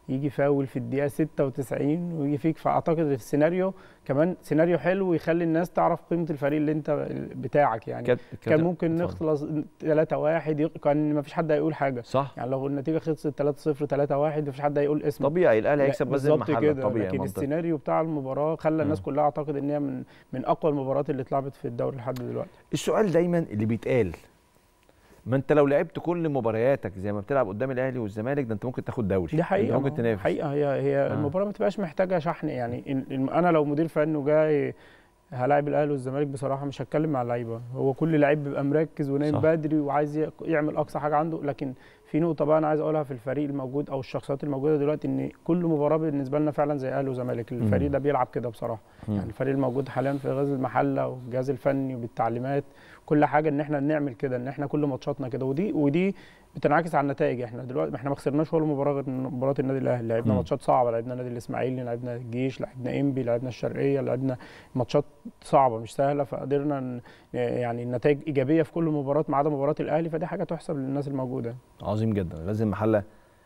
يجي فاول في الدقيقه 96 ويجي فيك فاعتقد السيناريو كمان سيناريو حلو يخلي الناس تعرف قيمه الفريق اللي انت بتاعك يعني كاب- كان كابتن، ممكن نخلص 3 1 كان ما فيش حد هيقول حاجه صح يعني لو النتيجه خلصت 3 0 3 1 ما فيش حد هيقول اسم طبيعي الاهلي هيكسب غزل بالظبط المحله كده طبيعي لكن منطقي. السيناريو بتاع المباراه خلى الناس مم. كلها اعتقد ان هي من من اقوى المباريات اللي اتلعبت في الدوري لحد دلوقتي السؤال دايما اللي بيتقال ما انت لو لعبت كل مبارياتك زي ما بتلعب قدام الاهلي والزمالك ده انت ممكن تاخد دوري دي حقيقه انت ممكن ما هو تنافس حقيقه هي هي آه. آه. المباراه ما تبقاش محتاجه شحن يعني ال- ال- انا لو مدير فني وجاي هلاعب الاهلي والزمالك بصراحه مش هتكلم مع اللعيبه هو كل لعيب بيبقى مركز ونايم صح. بدري وعايز ي- يعمل اقصى حاجه عنده لكن في نقطه بقى انا عايز اقولها في الفريق الموجود او الشخصيات الموجوده دلوقتي ان كل مباراه بالنسبه لنا فعلا زي اهلي وزمالك الفريق مم. ده بيلعب كده بصراحه مم. يعني الفريق الموجود حاليا في غزل المحله والجهاز الفني وبالتعليمات كل حاجه ان احنا نعمل كده ان احنا كل ماتشاتنا كده ودي ودي بتنعكس على النتائج احنا دلوقتي احنا ما خسرناش ولا مباراه غير مباراه النادي الاهلي لعبنا مم. ماتشات صعبه لعبنا النادي الاسماعيلي لعبنا الجيش لعبنا انبي لعبنا الشرقيه لعبنا ماتشات صعبه مش سهله فقدرنا ن- يعني النتائج ايجابيه في كل مباراه ما عدا مباراه الاهلي فدي حاجه تحسب للناس الموجوده عظيم جدا غزل المحله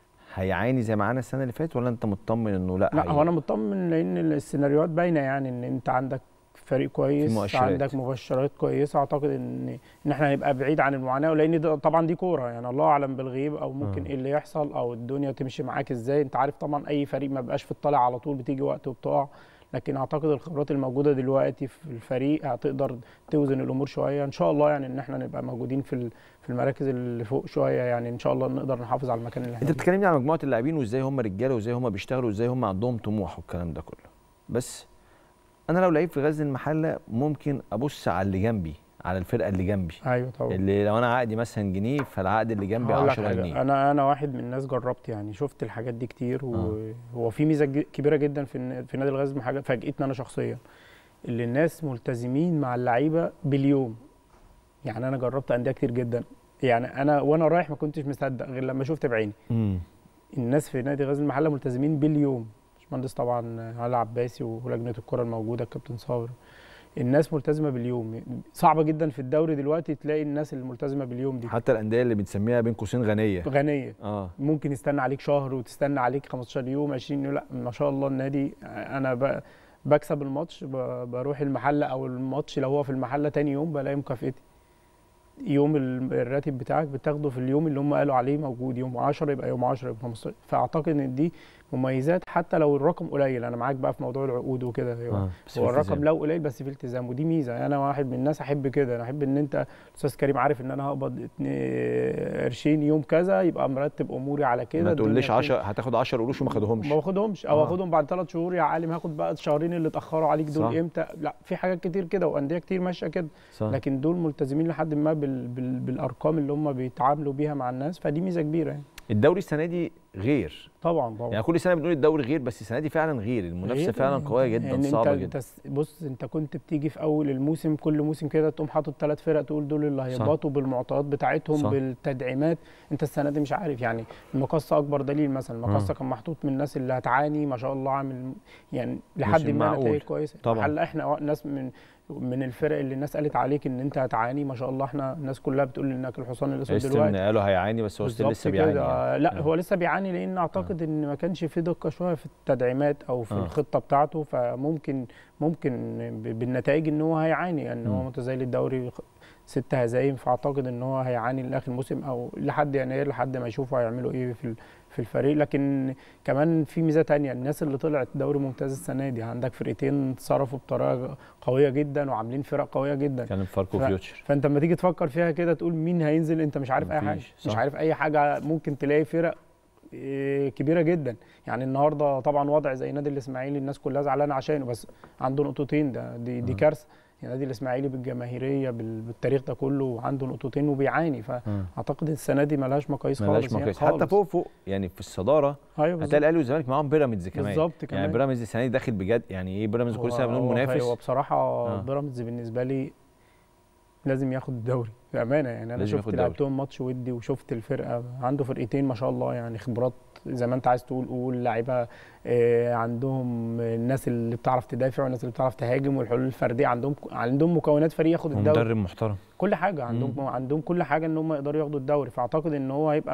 هيعاني زي ما عانى السنه اللي فاتت ولا انت مطمن انه لا لا هي- هو انا مطمن لان السيناريوهات باينه يعني ان انت عندك فريق كويس مؤشرات. عندك مؤشرات كويسه اعتقد ان ان احنا هنبقى بعيد عن المعاناه لان ده طبعا دي كوره يعني الله اعلم بالغيب او ممكن آه. ايه اللي يحصل او الدنيا تمشي معاك ازاي انت عارف طبعا اي فريق ما بقاش في الطالع على طول بتيجي وقت وبتقع لكن اعتقد الخبرات الموجوده دلوقتي في الفريق هتقدر توزن الامور شويه ان شاء الله يعني ان احنا نبقى موجودين في ال- في المراكز اللي فوق شويه يعني ان شاء الله نقدر نحافظ على المكان اللي احنا انت فيه. بتكلمني على مجموعه اللاعبين وازاي هم رجاله وازاي هم بيشتغلوا وازاي هم عندهم طموح والكلام ده كله بس انا لو لعيب في غزل المحله ممكن ابص على اللي جنبي على الفرقه اللي جنبي ايوه طبعا اللي لو انا عقدي مثلا جنيه فالعقد اللي جنبي هقول لك 10 حاجة، جنيه انا انا واحد من الناس جربت يعني شفت الحاجات دي كتير آه. وهو في ميزه ج- كبيره جدا في الن- في نادي الغزل حاجه فاجئتني انا شخصيا اللي الناس ملتزمين مع اللعيبه باليوم يعني انا جربت انديه كتير جدا يعني انا وانا رايح ما كنتش مصدق غير لما شفت بعيني امم الناس في نادي غزل المحله ملتزمين باليوم باشمهندس طبعا علي عباسي ولجنه الكره الموجوده الكابتن صابر الناس ملتزمه باليوم صعبه جدا في الدوري دلوقتي تلاقي الناس الملتزمه باليوم دي حتى الانديه اللي بنسميها بين قوسين غنيه غنيه اه ممكن يستنى عليك شهر وتستنى عليك 15 يوم 20 يوم لا ما شاء الله النادي انا ب- بكسب الماتش ب- بروح المحله او الماتش لو هو في المحله تاني يوم بلاقي مكافئتي يوم ال- الراتب بتاعك بتاخده في اليوم اللي هم قالوا عليه موجود يوم 10 يبقى يوم 10 يبقى 15 فاعتقد ان دي مميزات حتى لو الرقم قليل انا معاك بقى في موضوع العقود وكده هو, آه، بس في هو الرقم التزام. لو قليل بس في التزام ودي ميزه انا واحد من الناس احب كده انا احب ان انت استاذ كريم عارف ان انا هقبض اتنين- قرشين يوم كذا يبقى مرتب اموري على كده ما الدنيا تقوليش بتمشي. 10 هتاخد 10 قروش وما خدهمش ما باخدهمش او آه. اخدهم بعد ثلاث شهور يا عالم هاخد بقى الشهرين اللي اتاخروا عليك دول صح. امتى لا في حاجات كتير كده وانديه كتير ماشيه كده صح. لكن دول ملتزمين لحد ما بال... بال... بالارقام اللي هم بيتعاملوا بيها مع الناس فدي ميزه كبيره يعني الدوري السنه دي غير طبعا طبعا يعني كل سنه بنقول الدوري غير بس السنه دي فعلا غير المنافسه غير فعلا قويه جدا يعني صعبه انت جدا انت س- بص انت كنت بتيجي في اول الموسم كل موسم كده تقوم حاطط ثلاث فرق تقول دول اللي هيهبطوا بالمعطيات بتاعتهم صح. بالتدعيمات انت السنه دي مش عارف يعني المقصه اكبر دليل مثلا المقصه آه. كان محطوط من الناس اللي هتعاني ما شاء الله عامل يعني لحد موسم ما معقول. نتائج كويسه طبعا. هلا احنا ناس من من الفرق اللي الناس قالت عليك ان انت هتعاني ما شاء الله احنا الناس كلها بتقول انك الحصان الاسود استن دلوقتي قالوا هيعاني بس هو ستيل بالظبط لسه بيعاني كده. يعني. لا آه. هو لسه بيعاني لان اعتقد ان ما كانش في دقه شويه في التدعيمات او في آه. الخطه بتاعته فممكن ممكن ب- بالنتائج ان هو هيعاني يعني هو مم. متزايل الدوري خ- ست هزايم فاعتقد ان هو هيعاني لاخر الموسم او لحد يناير لحد ما يشوفوا هيعملوا ايه في ال- في الفريق لكن كمان في ميزه تانية الناس اللي طلعت دوري ممتاز السنه دي عندك فرقتين اتصرفوا بطريقه قويه جدا وعاملين فرق قويه جدا كان فاركو ف- فيوتشر فانت لما تيجي تفكر فيها كده تقول مين هينزل انت مش عارف اي حاجه مفيش، مش صح. عارف اي حاجه ممكن تلاقي فرق إيه، كبيره جدا يعني النهارده طبعا وضع زي نادي الاسماعيلي الناس كلها زعلانه عشانه بس عنده نقطتين ده دي, دي آه. كارثه يعني نادي الاسماعيلي بالجماهيريه بال- بالتاريخ ده كله عنده نقطتين وبيعاني فاعتقد السنه دي ملهاش مقاييس خالص ملهاش يعني مقاييس حتى خالص. فوق فوق يعني في الصداره ايوه بالظبط. هتلاقي الاهلي والزمالك معاهم بيراميدز كمان بالظبط يعني كمان. بيراميدز السنه دي داخل بجد يعني ايه بيراميدز كل سنه هو- بنقول هو- منافس هو بصراحه آه. بيراميدز بالنسبه لي لازم ياخد الدوري بامانه يعني انا لازم شفت ياخد الدوري. لعبتهم ماتش ودي وشفت الفرقه عنده فرقتين ما شاء الله يعني خبرات زي ما انت عايز تقول قول لعيبه آه، عندهم الناس اللي بتعرف تدافع والناس اللي بتعرف تهاجم والحلول الفرديه عندهم عندهم مكونات فريق ياخد الدوري ومدرب محترم كل حاجه عندهم عندهم كل حاجه ان هم يقدروا ياخدوا الدوري فاعتقد ان هو هيبقى م-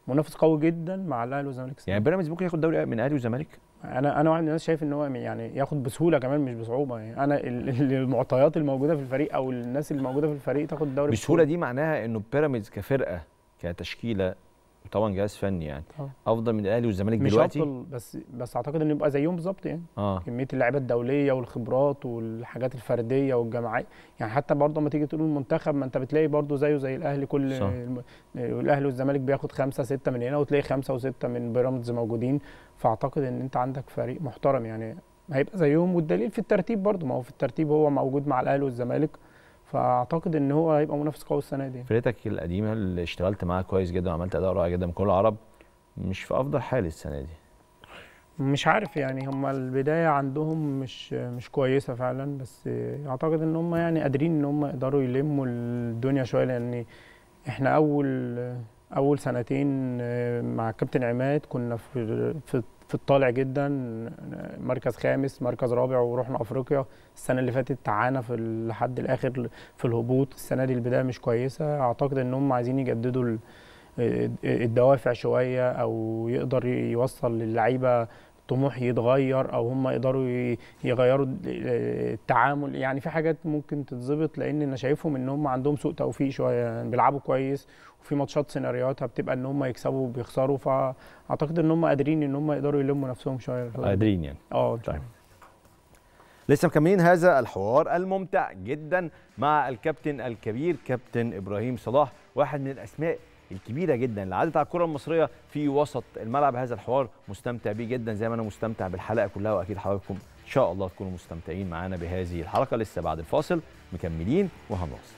منافس قوي جدا مع الاهلي والزمالك السنة يعني بيراميدز ممكن ياخد دوري من اهلي وزمالك انا انا واحد من الناس شايف ان هو يعني ياخد بسهوله كمان مش بصعوبه يعني انا ال- ال- المعطيات الموجوده في الفريق او الناس اللي موجوده في الفريق تاخد الدوري بسهوله دي معناها انه بيراميدز كفرقه كتشكيله وطبعا جهاز فني يعني طبعا. افضل من الاهلي والزمالك مش دلوقتي افضل بس بس اعتقد انه يبقى زيهم بالظبط يعني اه كميه اللعيبه الدوليه والخبرات والحاجات الفرديه والجماعيه يعني حتى برضه لما تيجي تقول المنتخب ما انت بتلاقي برضه زيه زي الاهلي كل صح. الم- الاهلي والزمالك بياخد خمسه سته من هنا وتلاقي خمسه وسته من بيراميدز موجودين فاعتقد ان انت عندك فريق محترم يعني هيبقى زيهم والدليل في الترتيب برضه ما هو في الترتيب هو موجود مع الاهلي والزمالك فاعتقد ان هو هيبقى منافس قوي السنه دي فرقتك القديمه اللي اشتغلت معاها كويس جدا وعملت اداء رائع جدا من كل العرب مش في افضل حال السنه دي مش عارف يعني هم البداية عندهم مش مش كويسة فعلا بس أعتقد إن هم يعني قادرين إن هم يقدروا يلموا الدنيا شوية لأن إحنا أول أول سنتين مع كابتن عماد كنا في في في الطالع جدا مركز خامس مركز رابع ورحنا أفريقيا السنة اللي فاتت تعانا في ال- لحد الآخر في الهبوط السنة دي البداية مش كويسة أعتقد إن هم عايزين يجددوا ال- الدوافع شويه او يقدر يوصل للعيبه طموح يتغير او هم يقدروا ي- يغيروا التعامل يعني في حاجات ممكن تتظبط لان انا شايفهم ان هم عندهم سوء توفيق شويه يعني بيلعبوا كويس وفي ماتشات سيناريوهاتها بتبقى ان هم يكسبوا وبيخسروا فاعتقد ان هم قادرين ان هم يقدروا يلموا نفسهم شويه قادرين يعني اه طيب لسه مكملين هذا الحوار الممتع جدا مع الكابتن الكبير كابتن ابراهيم صلاح واحد من الاسماء الكبيره جدا اللي عدت على الكره المصريه في وسط الملعب هذا الحوار مستمتع بيه جدا زي ما انا مستمتع بالحلقه كلها واكيد حضراتكم ان شاء الله تكونوا مستمتعين معانا بهذه الحلقه لسه بعد الفاصل مكملين وهنواصل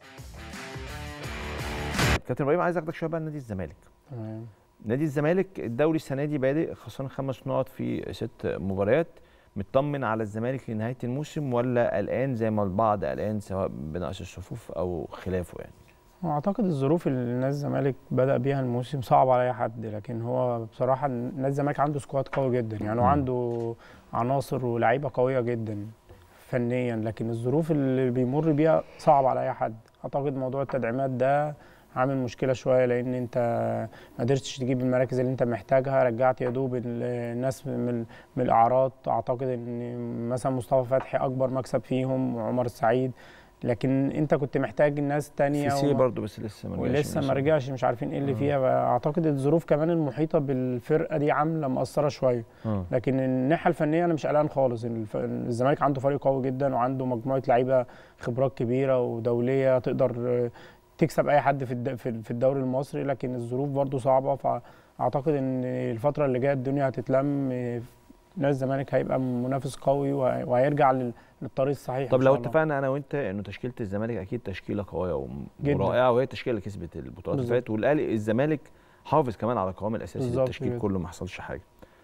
كابتن ابراهيم عايز اخدك شويه بقى لنادي الزمالك تمام نادي الزمالك الدوري السنه دي بادئ خسران خمس نقط في ست مباريات مطمن على الزمالك لنهايه الموسم ولا قلقان زي ما البعض قلقان سواء بنقص الصفوف او خلافه يعني اعتقد الظروف اللي نادي الزمالك بدا بيها الموسم صعب على اي حد لكن هو بصراحه نادي الزمالك عنده سكواد قوي جدا يعني مم. وعنده عناصر ولاعيبه قويه جدا فنيا لكن الظروف اللي بيمر بيها صعب على اي حد اعتقد موضوع التدعيمات ده عامل مشكله شويه لان انت ما قدرتش تجيب المراكز اللي انت محتاجها رجعت يا دوب ال- الناس من من الاعراض اعتقد ان مثلا مصطفى فتحي اكبر مكسب فيهم وعمر السعيد لكن انت كنت محتاج الناس تانية سي سي وما- برضه بس لسه ما رجعش ولسه من ما الإصابة. رجعش مش عارفين ايه اللي فيها اعتقد الظروف كمان المحيطه بالفرقه دي عامله مأثره شويه آه. لكن الناحيه الفنيه انا مش قلقان خالص الف- الزمالك عنده فريق قوي جدا وعنده مجموعه لعيبه خبرات كبيره ودوليه تقدر آه، تكسب اي حد في الد- في في الدوري المصري لكن الظروف برضو صعبه فاعتقد ان الفتره اللي جايه الدنيا هتتلم آه، نادي الزمالك هيبقى منافس قوي وه- وهيرجع لل- للطريق الصحيح طب إن لو شاء الله. اتفقنا انا وانت انه تشكيله الزمالك اكيد تشكيله قويه وم- جداً. ورائعه وهي التشكيله اللي كسبت البطولات اللي بالظبط. فاتت والاهلي الزمالك حافظ كمان على القوام الاساسي بالظبط للتشكيل كده. كله ما حصلش حاجه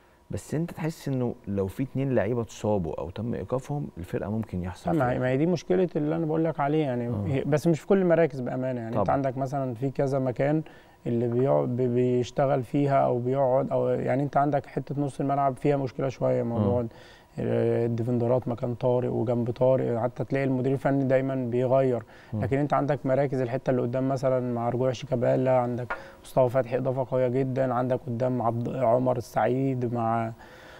بس انت تحس انه لو في اتنين لعيبه اتصابوا او تم ايقافهم الفرقه ممكن يحصل ما هي- فيها. ما هي دي مشكله اللي انا بقول لك عليه يعني آه. هي- بس مش في كل المراكز بامانه يعني انت طبعاً. عندك مثلا في كذا مكان اللي بيقعد بي- بيشتغل فيها او بيقعد او يعني انت عندك حته نص الملعب فيها مشكله شويه موضوع الديفندرات مكان طارق وجنب طارق حتى تلاقي المدير الفني دايما بيغير مم. لكن انت عندك مراكز الحته اللي قدام مثلا مع رجوع شيكابالا عندك مصطفى فتحي اضافه قويه جدا عندك قدام عبد عمر السعيد مع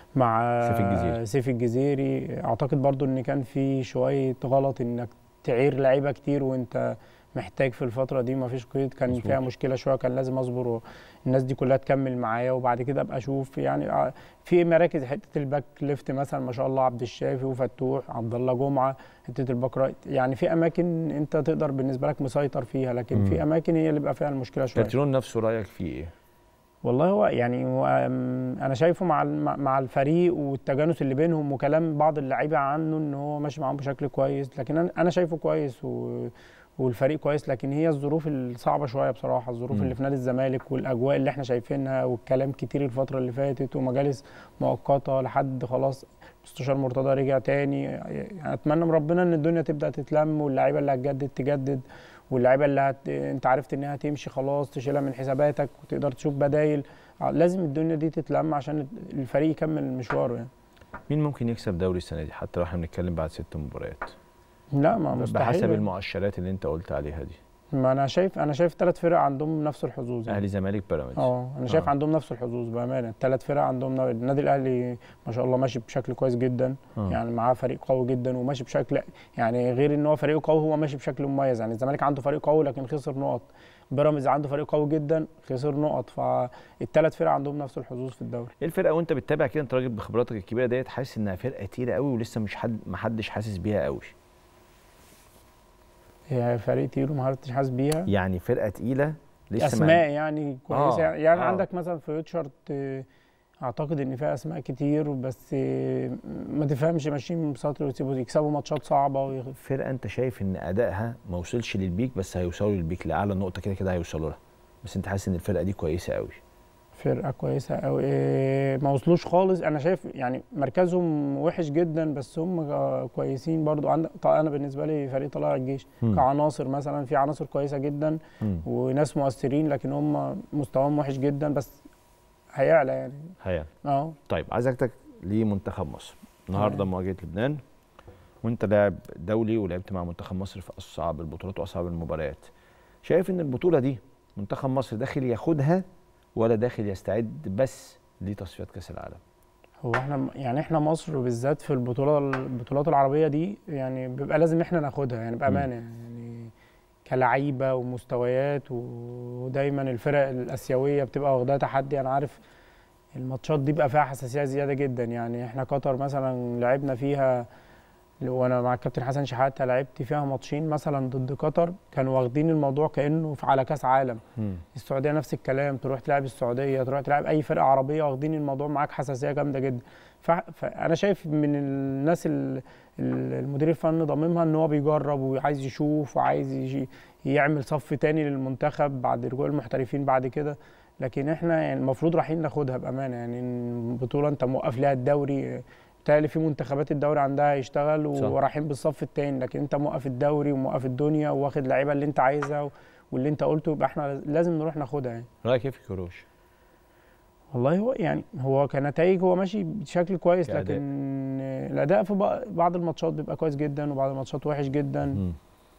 مع سيف الجزيري. سيف الجزيري اعتقد برضو ان كان في شويه غلط انك تعير لعيبه كتير وانت محتاج في الفتره دي ما فيش قيد كان مظبوط. فيها مشكله شويه كان لازم اصبر والناس دي كلها تكمل معايا وبعد كده ابقى اشوف يعني ع- في مراكز حته الباك ليفت مثلا ما شاء الله عبد الشافي وفتوح عبد الله جمعه حته الباك رايت يعني في اماكن انت تقدر بالنسبه لك مسيطر فيها لكن مم. في اماكن هي اللي بيبقى فيها المشكله شويه كارتيرون نفسه رايك فيه ايه؟ والله هو يعني هو أم، انا شايفه مع الم- مع الفريق والتجانس اللي بينهم وكلام بعض اللعيبه عنه ان هو ماشي معاهم بشكل كويس لكن انا انا شايفه كويس و والفريق كويس لكن هي الظروف الصعبه شويه بصراحه الظروف مم. اللي في نادي الزمالك والاجواء اللي احنا شايفينها والكلام كتير الفتره اللي فاتت ومجالس مؤقته لحد خلاص مستشار مرتضى رجع تاني يعني اتمنى من ربنا ان الدنيا تبدا تتلم واللعيبه اللي هتجدد تجدد واللعيبه اللي هت... انت عرفت انها تمشي خلاص تشيلها من حساباتك وتقدر تشوف بدايل لازم الدنيا دي تتلم عشان الفريق يكمل مشواره يعني مين ممكن يكسب دوري السنه دي حتى لو احنا بنتكلم بعد ست مباريات لا ما مستحيل بحسب المؤشرات اللي انت قلت عليها دي ما انا شايف انا شايف ثلاث فرق عندهم نفس الحظوظ يعني. اهلي زمالك بيراميدز اه انا شايف آه. عندهم نفس الحظوظ بامانه الثلاث فرق عندهم ن- النادي الاهلي ما شاء الله ماشي بشكل كويس جدا آه. يعني معاه فريق قوي جدا وماشي بشكل يعني غير ان هو فريق قوي هو ماشي بشكل مميز يعني الزمالك عنده فريق قوي لكن خسر نقط بيراميدز عنده فريق قوي جدا خسر نقط فالثلاث فرق عندهم نفس الحظوظ في الدوري ايه الفرقه وانت بتتابع كده انت راجل بخبراتك الكبيره ديت حاسس انها فرقه تقيله قوي ولسه مش حد ما حدش حاسس بيها قوي هي فريق تقيل وما حدش حاسس بيها يعني فرقه تقيله لسه ما- اسماء يعني كويسه آه، آه يعني آه. آه. عندك مثلا في ريتشارد آه، اعتقد ان فيها اسماء كتير بس آه، ما تفهمش ماشيين بسطر ويسيبوا يكسبوا ماتشات صعبه ويغ... فرقه انت شايف ان ادائها ما وصلش للبيك بس هيوصلوا للبيك لاعلى نقطه كده كده هيوصلوا لها بس انت حاسس ان الفرقه دي كويسه قوي فرقه كويسه قوي ما وصلوش خالص انا شايف يعني مركزهم وحش جدا بس هم آه، كويسين برضو عندك طبعا انا بالنسبه لي فريق طلائع الجيش مم. كعناصر مثلا في عناصر كويسه جدا مم. وناس مؤثرين لكن هم مستواهم وحش جدا بس هيعلى يعني هيا اه طيب عايز اخدك لمنتخب مصر النهارده مواجهه لبنان وانت لاعب دولي ولعبت مع منتخب مصر في اصعب البطولات واصعب المباريات شايف ان البطوله دي منتخب مصر داخل ياخدها ولا داخل يستعد بس لتصفيات كاس العالم هو احنا يعني احنا مصر بالذات في البطوله البطولات العربيه دي يعني بيبقى لازم احنا ناخدها يعني بامانه يعني كلعيبه ومستويات ودايما الفرق الاسيويه بتبقى واخداها تحدي انا عارف الماتشات دي بقى فيها حساسيه زياده جدا يعني احنا قطر مثلا لعبنا فيها وانا مع الكابتن حسن شحاته لعبت فيها ماتشين مثلا ضد قطر كانوا واخدين الموضوع كانه في- على كاس عالم السعوديه نفس الكلام تروح تلعب السعوديه تروح تلعب اي فرقه عربيه واخدين الموضوع معاك حساسيه جامده جدا ف- فانا شايف من الناس ال- ال- المدير الفني ضاممها ان هو بيجرب وعايز يشوف وعايز يجي يعمل صف تاني للمنتخب بعد رجوع المحترفين بعد كده لكن احنا يعني المفروض رايحين ناخدها بامانه يعني البطوله انت موقف لها الدوري بالتالي في منتخبات الدوري عندها يشتغل صح. ورايحين بالصف التاني لكن انت موقف الدوري وموقف الدنيا واخد اللعيبه اللي انت عايزها واللي انت قلته يبقى احنا لازم نروح ناخدها يعني رايك ايه في كروش والله هو يعني هو كنتائج هو ماشي بشكل كويس كأداء. لكن الاداء في بع- بعض الماتشات بيبقى كويس جدا وبعض الماتشات وحش جدا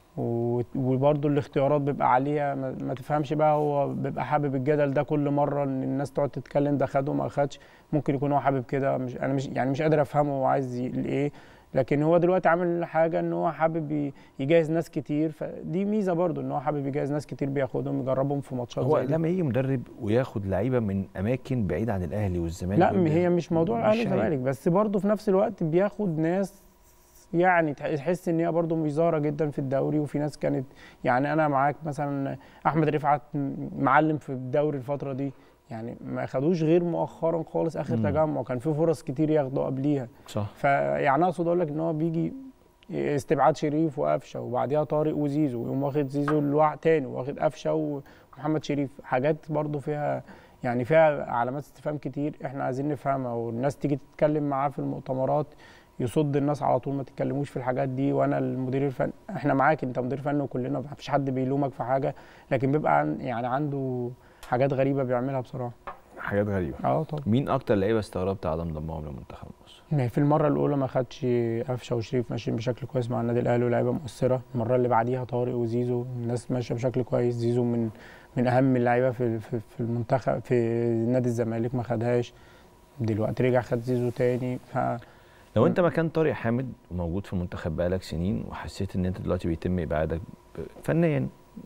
و- وبرضه الاختيارات بيبقى عليها ما, ما تفهمش بقى هو بيبقى حابب الجدل ده كل مره ان الناس تقعد تتكلم ده خده ما خدش ممكن يكون هو حابب كده مش انا مش يعني مش قادر افهمه هو عايز ي- ايه لكن هو دلوقتي عامل حاجه ان هو حابب ي- يجهز ناس كتير فدي ميزه برضه ان هو حابب يجهز ناس كتير بياخدهم يجربهم في ماتشات هو زي دي. لما يجي مدرب وياخد لعيبه من اماكن بعيده عن الاهلي والزمالك لا والجزائر، هي مش موضوع مش الاهلي عيب. والزمالك بس برضه في نفس الوقت بياخد ناس يعني تحس ان هي برضه مش ظاهره جدا في الدوري وفي ناس كانت يعني انا معاك مثلا احمد رفعت معلم في الدوري الفتره دي يعني ما خدوش غير مؤخرا خالص اخر مم. تجمع كان في فرص كتير ياخدوا قبليها صح فيعني اقصد اقول لك ان هو بيجي استبعاد شريف وقفشه وبعديها طارق وزيزو ويقوم واخد زيزو الوع تاني واخد قفشه ومحمد شريف حاجات برضو فيها يعني فيها علامات استفهام كتير احنا عايزين نفهمها والناس تيجي تتكلم معاه في المؤتمرات يصد الناس على طول ما تتكلموش في الحاجات دي وانا المدير الفني احنا معاك انت مدير فني وكلنا ما فيش حد بيلومك في حاجه لكن بيبقى عن- يعني عنده حاجات غريبه بيعملها بصراحه حاجات غريبه اه طبعا مين اكتر لعيبه استغربت عدم ضمهم لمنتخب مصر يعني في المرة الأولى ما خدش قفشة وشريف ماشيين بشكل كويس مع النادي الأهلي ولاعيبة مؤثرة، المرة اللي بعديها طارق وزيزو الناس ماشية بشكل كويس، زيزو من من أهم اللعيبة في في في المنتخب في نادي الزمالك ما خدهاش دلوقتي رجع خد زيزو تاني ف لو انت مكان طارق حامد وموجود في المنتخب بقالك سنين وحسيت ان انت دلوقتي بيتم ابعادك ب- فنيا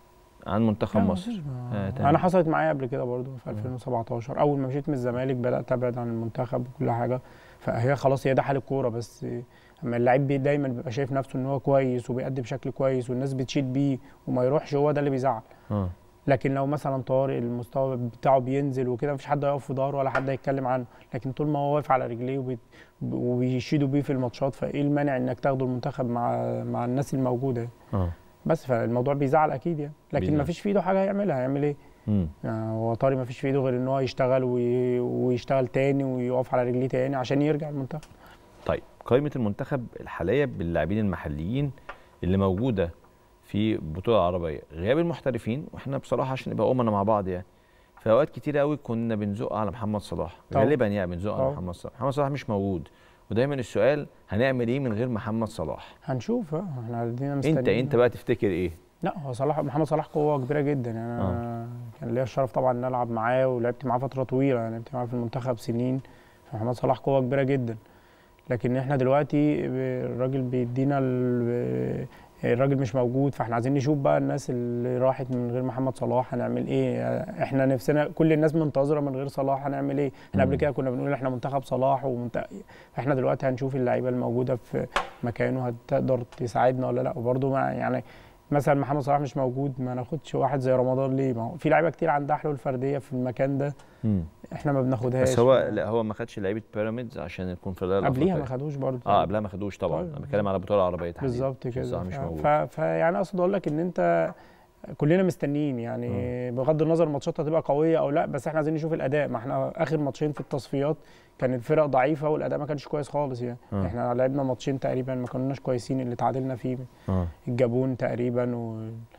عن منتخب لا، مصر مفيش آه، انا تعمل حصلت معايا قبل كده برضو في 2017 اول ما مشيت من الزمالك بدات ابعد عن المنتخب وكل حاجه فهي خلاص هي ده حال الكوره بس اما اللعيب بي- دايما بيبقى شايف نفسه ان هو كويس وبيأدي بشكل كويس والناس بتشيد بيه وما يروحش هو ده اللي بيزعل اه لكن لو مثلا طارق المستوى بتاعه بينزل وكده مفيش حد هيقف في ظهره ولا حد هيتكلم عنه لكن طول ما هو واقف على رجليه وبي- وبيشيدوا بيه في الماتشات فايه المانع انك تاخده المنتخب مع مع الناس الموجوده يعني. اه بس فالموضوع بيزعل اكيد يعني لكن بيزعل. مفيش في ايده حاجه هيعملها هيعمل ايه مم. يعني هو طارق مفيش في ايده غير ان هو يشتغل وي... ويشتغل تاني ويقف على رجليه تاني عشان يرجع المنتخب طيب قائمه المنتخب الحاليه باللاعبين المحليين اللي موجوده في البطوله العربيه غياب المحترفين واحنا بصراحه عشان نبقى امنا مع بعض يعني في اوقات كتير قوي كنا بنزق على محمد صلاح طبعا. غالبا يعني بنزق على طبعا. محمد صلاح محمد صلاح مش موجود ودايما السؤال هنعمل ايه من غير محمد صلاح هنشوف اه احنا قاعدين انت مستنيين انت بقى تفتكر ايه لا هو صلاح محمد صلاح قوه كبيره جدا يعني انا كان ليا الشرف طبعا ان العب معاه ولعبت معاه فتره طويله يعني لعبت معاه في المنتخب سنين فمحمد صلاح قوه كبيره جدا لكن احنا دلوقتي الراجل بيدينا ال- الراجل مش موجود فاحنا عايزين نشوف بقى الناس اللي راحت من غير محمد صلاح هنعمل ايه احنا نفسنا كل الناس منتظره من غير صلاح هنعمل ايه احنا قبل مم. كده كنا بنقول احنا منتخب صلاح ومنت... فاحنا دلوقتي هنشوف اللعيبه الموجوده في مكانه هتقدر تساعدنا ولا لا وبرده ما يعني مثلا محمد صلاح مش موجود ما ناخدش واحد زي رمضان ليه ما هو في لعيبه كتير عندها حلول فرديه في المكان ده مم. احنا ما بناخدهاش بس هو لا هو ما خدش لعيبه بيراميدز عشان الكونفدراليه قبليها ما الأفريقية. خدوش برضه اه قبلها ما خدوش طبعا طيب. انا بتكلم على البطوله العربيه تحديدا بالظبط عشان كده صلاح مش ف- موجود ف... فيعني اقصد اقول لك ان انت كلنا مستنيين يعني بغض النظر الماتشات هتبقى قويه او لا بس احنا عايزين نشوف الاداء ما احنا اخر ماتشين في التصفيات كان الفرق ضعيفه والاداء ما كانش كويس خالص يعني آه. احنا لعبنا ماتشين تقريبا ما كناش كويسين اللي تعادلنا فيه اه الجابون تقريبا و...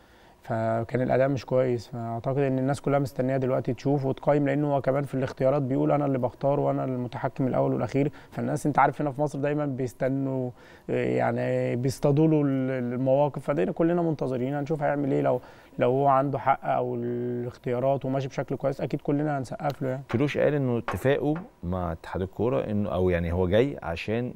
فكان الاداء مش كويس فاعتقد ان الناس كلها مستنيه دلوقتي تشوف وتقيم لانه هو كمان في الاختيارات بيقول انا اللي بختار وانا المتحكم الاول والاخير فالناس انت عارف هنا في مصر دايما بيستنوا آه، يعني بيصطادوا له ال- المواقف فدينا كلنا منتظرين هنشوف هيعمل ايه لو لو هو عنده حق او الاختيارات وماشي بشكل كويس اكيد كلنا هنسقف له يعني كيروش قال انه اتفاقه مع اتحاد الكوره انه او يعني هو جاي عشان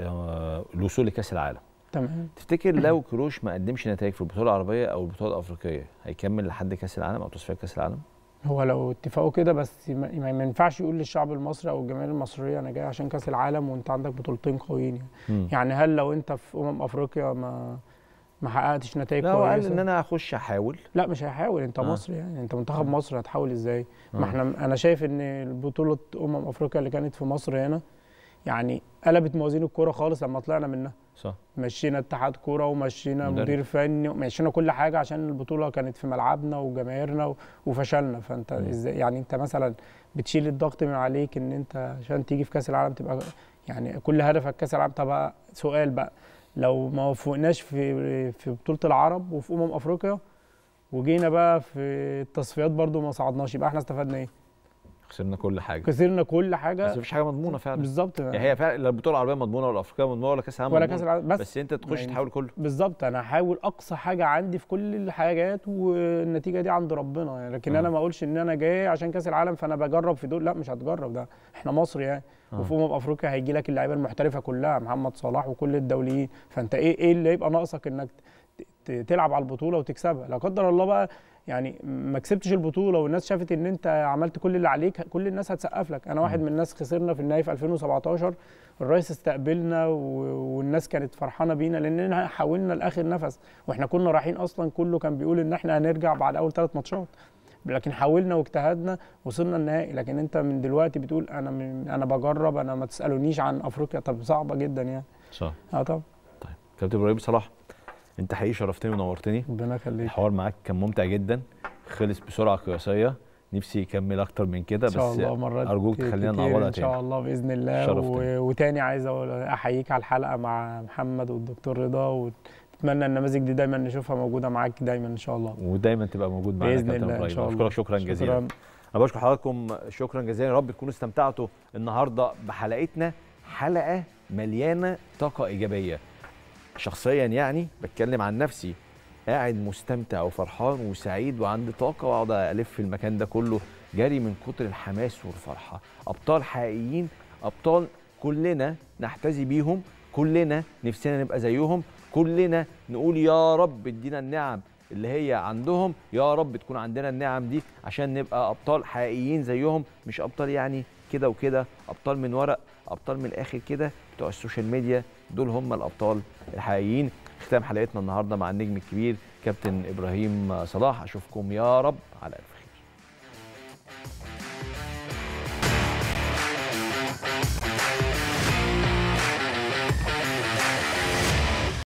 آه، الوصول لكاس العالم تمام تفتكر لو كيروش ما قدمش نتائج في البطوله العربيه او البطوله الافريقيه هيكمل لحد كاس العالم او تصفيات كاس العالم هو لو اتفقوا كده بس ما, ما ما ينفعش يقول للشعب المصري او الجماهير المصريه انا جاي عشان كاس العالم وانت عندك بطولتين قويين يعني. مم. يعني هل لو انت في امم افريقيا ما ما حققتش نتائج لا هو كويسه قال ان انا هخش احاول لا مش هيحاول انت آه. مصري يعني انت منتخب مصر هتحاول ازاي آه. ما احنا انا شايف ان بطوله امم افريقيا اللي كانت في مصر هنا يعني قلبت موازين الكوره خالص لما طلعنا منها صح مشينا اتحاد كوره ومشينا مدرب. مدير فني ومشينا كل حاجه عشان البطوله كانت في ملعبنا وجماهيرنا و- وفشلنا فانت مم. ازاي يعني انت مثلا بتشيل الضغط من عليك ان انت عشان تيجي في كاس العالم تبقى يعني كل هدفك كاس العالم طب سؤال بقى لو ما وفقناش في في بطوله العرب وفي امم افريقيا وجينا بقى في التصفيات برضو ما صعدناش يبقى احنا استفدنا ايه؟ خسرنا كل حاجه خسرنا كل حاجه بس مفيش حاجه مضمونه فعلا بالظبط يعني هي فعلا لا البطوله العربيه مضمونه ولا الافريقيه مضمونه ولا كاس العالم ولا مضمون. كاس العالم بس, بس انت تخش يعني تحاول كله بالظبط انا هحاول اقصى حاجه عندي في كل الحاجات والنتيجه دي عند ربنا يعني لكن آه. انا ما اقولش ان انا جاي عشان كاس العالم فانا بجرب في دول لا مش هتجرب ده احنا مصر يعني آه. وفي امم افريقيا هيجي لك اللعيبه المحترفه كلها محمد صلاح وكل الدوليين فانت ايه ايه اللي يبقى ناقصك انك ت- ت- تلعب على البطوله وتكسبها لا قدر الله بقى يعني ما كسبتش البطوله والناس شافت ان انت عملت كل اللي عليك كل الناس هتسقف لك انا واحد من الناس خسرنا في النهائي في 2017 الرئيس استقبلنا و- والناس كانت فرحانه بينا لاننا حاولنا لاخر نفس واحنا كنا رايحين اصلا كله كان بيقول ان احنا هنرجع بعد اول ثلاث ماتشات لكن حاولنا واجتهدنا وصلنا النهائي لكن انت من دلوقتي بتقول انا من انا بجرب انا ما تسالونيش عن افريقيا طب صعبه جدا يعني صح اه طبعا كابتن ابراهيم صلاح انت حقيقي شرفتني ونورتني ربنا يخليك الحوار معاك كان ممتع جدا خلص بسرعه قياسيه نفسي يكمل اكتر من كده ان بس شاء الله مرات ارجوك تخلينا كتير نعوضها ان شاء تاني الله باذن الله شرفتني. و... وتاني عايز أقول احييك على الحلقه مع محمد والدكتور رضا واتمنى النماذج دي دايما نشوفها موجوده معاك دايما ان شاء الله ودايما تبقى موجود معانا بإذن كابتن الله إن ابراهيم شاء الله. اشكرك شكرا شكراً. جزيلا انا بشكر حضراتكم شكرا جزيلا يا رب تكونوا استمتعتوا النهارده بحلقتنا حلقه مليانه طاقه ايجابيه شخصيا يعني بتكلم عن نفسي قاعد مستمتع وفرحان وسعيد وعندي طاقه واقعد الف في المكان ده كله جري من كتر الحماس والفرحه ابطال حقيقيين ابطال كلنا نحتذي بيهم كلنا نفسنا نبقى زيهم كلنا نقول يا رب ادينا النعم اللي هي عندهم يا رب تكون عندنا النعم دي عشان نبقى ابطال حقيقيين زيهم مش ابطال يعني كده وكده ابطال من ورق ابطال من الاخر كده بتوع السوشيال ميديا دول هم الابطال الحقيقيين ختام حلقتنا النهارده مع النجم الكبير كابتن ابراهيم صلاح اشوفكم يا رب على الف خير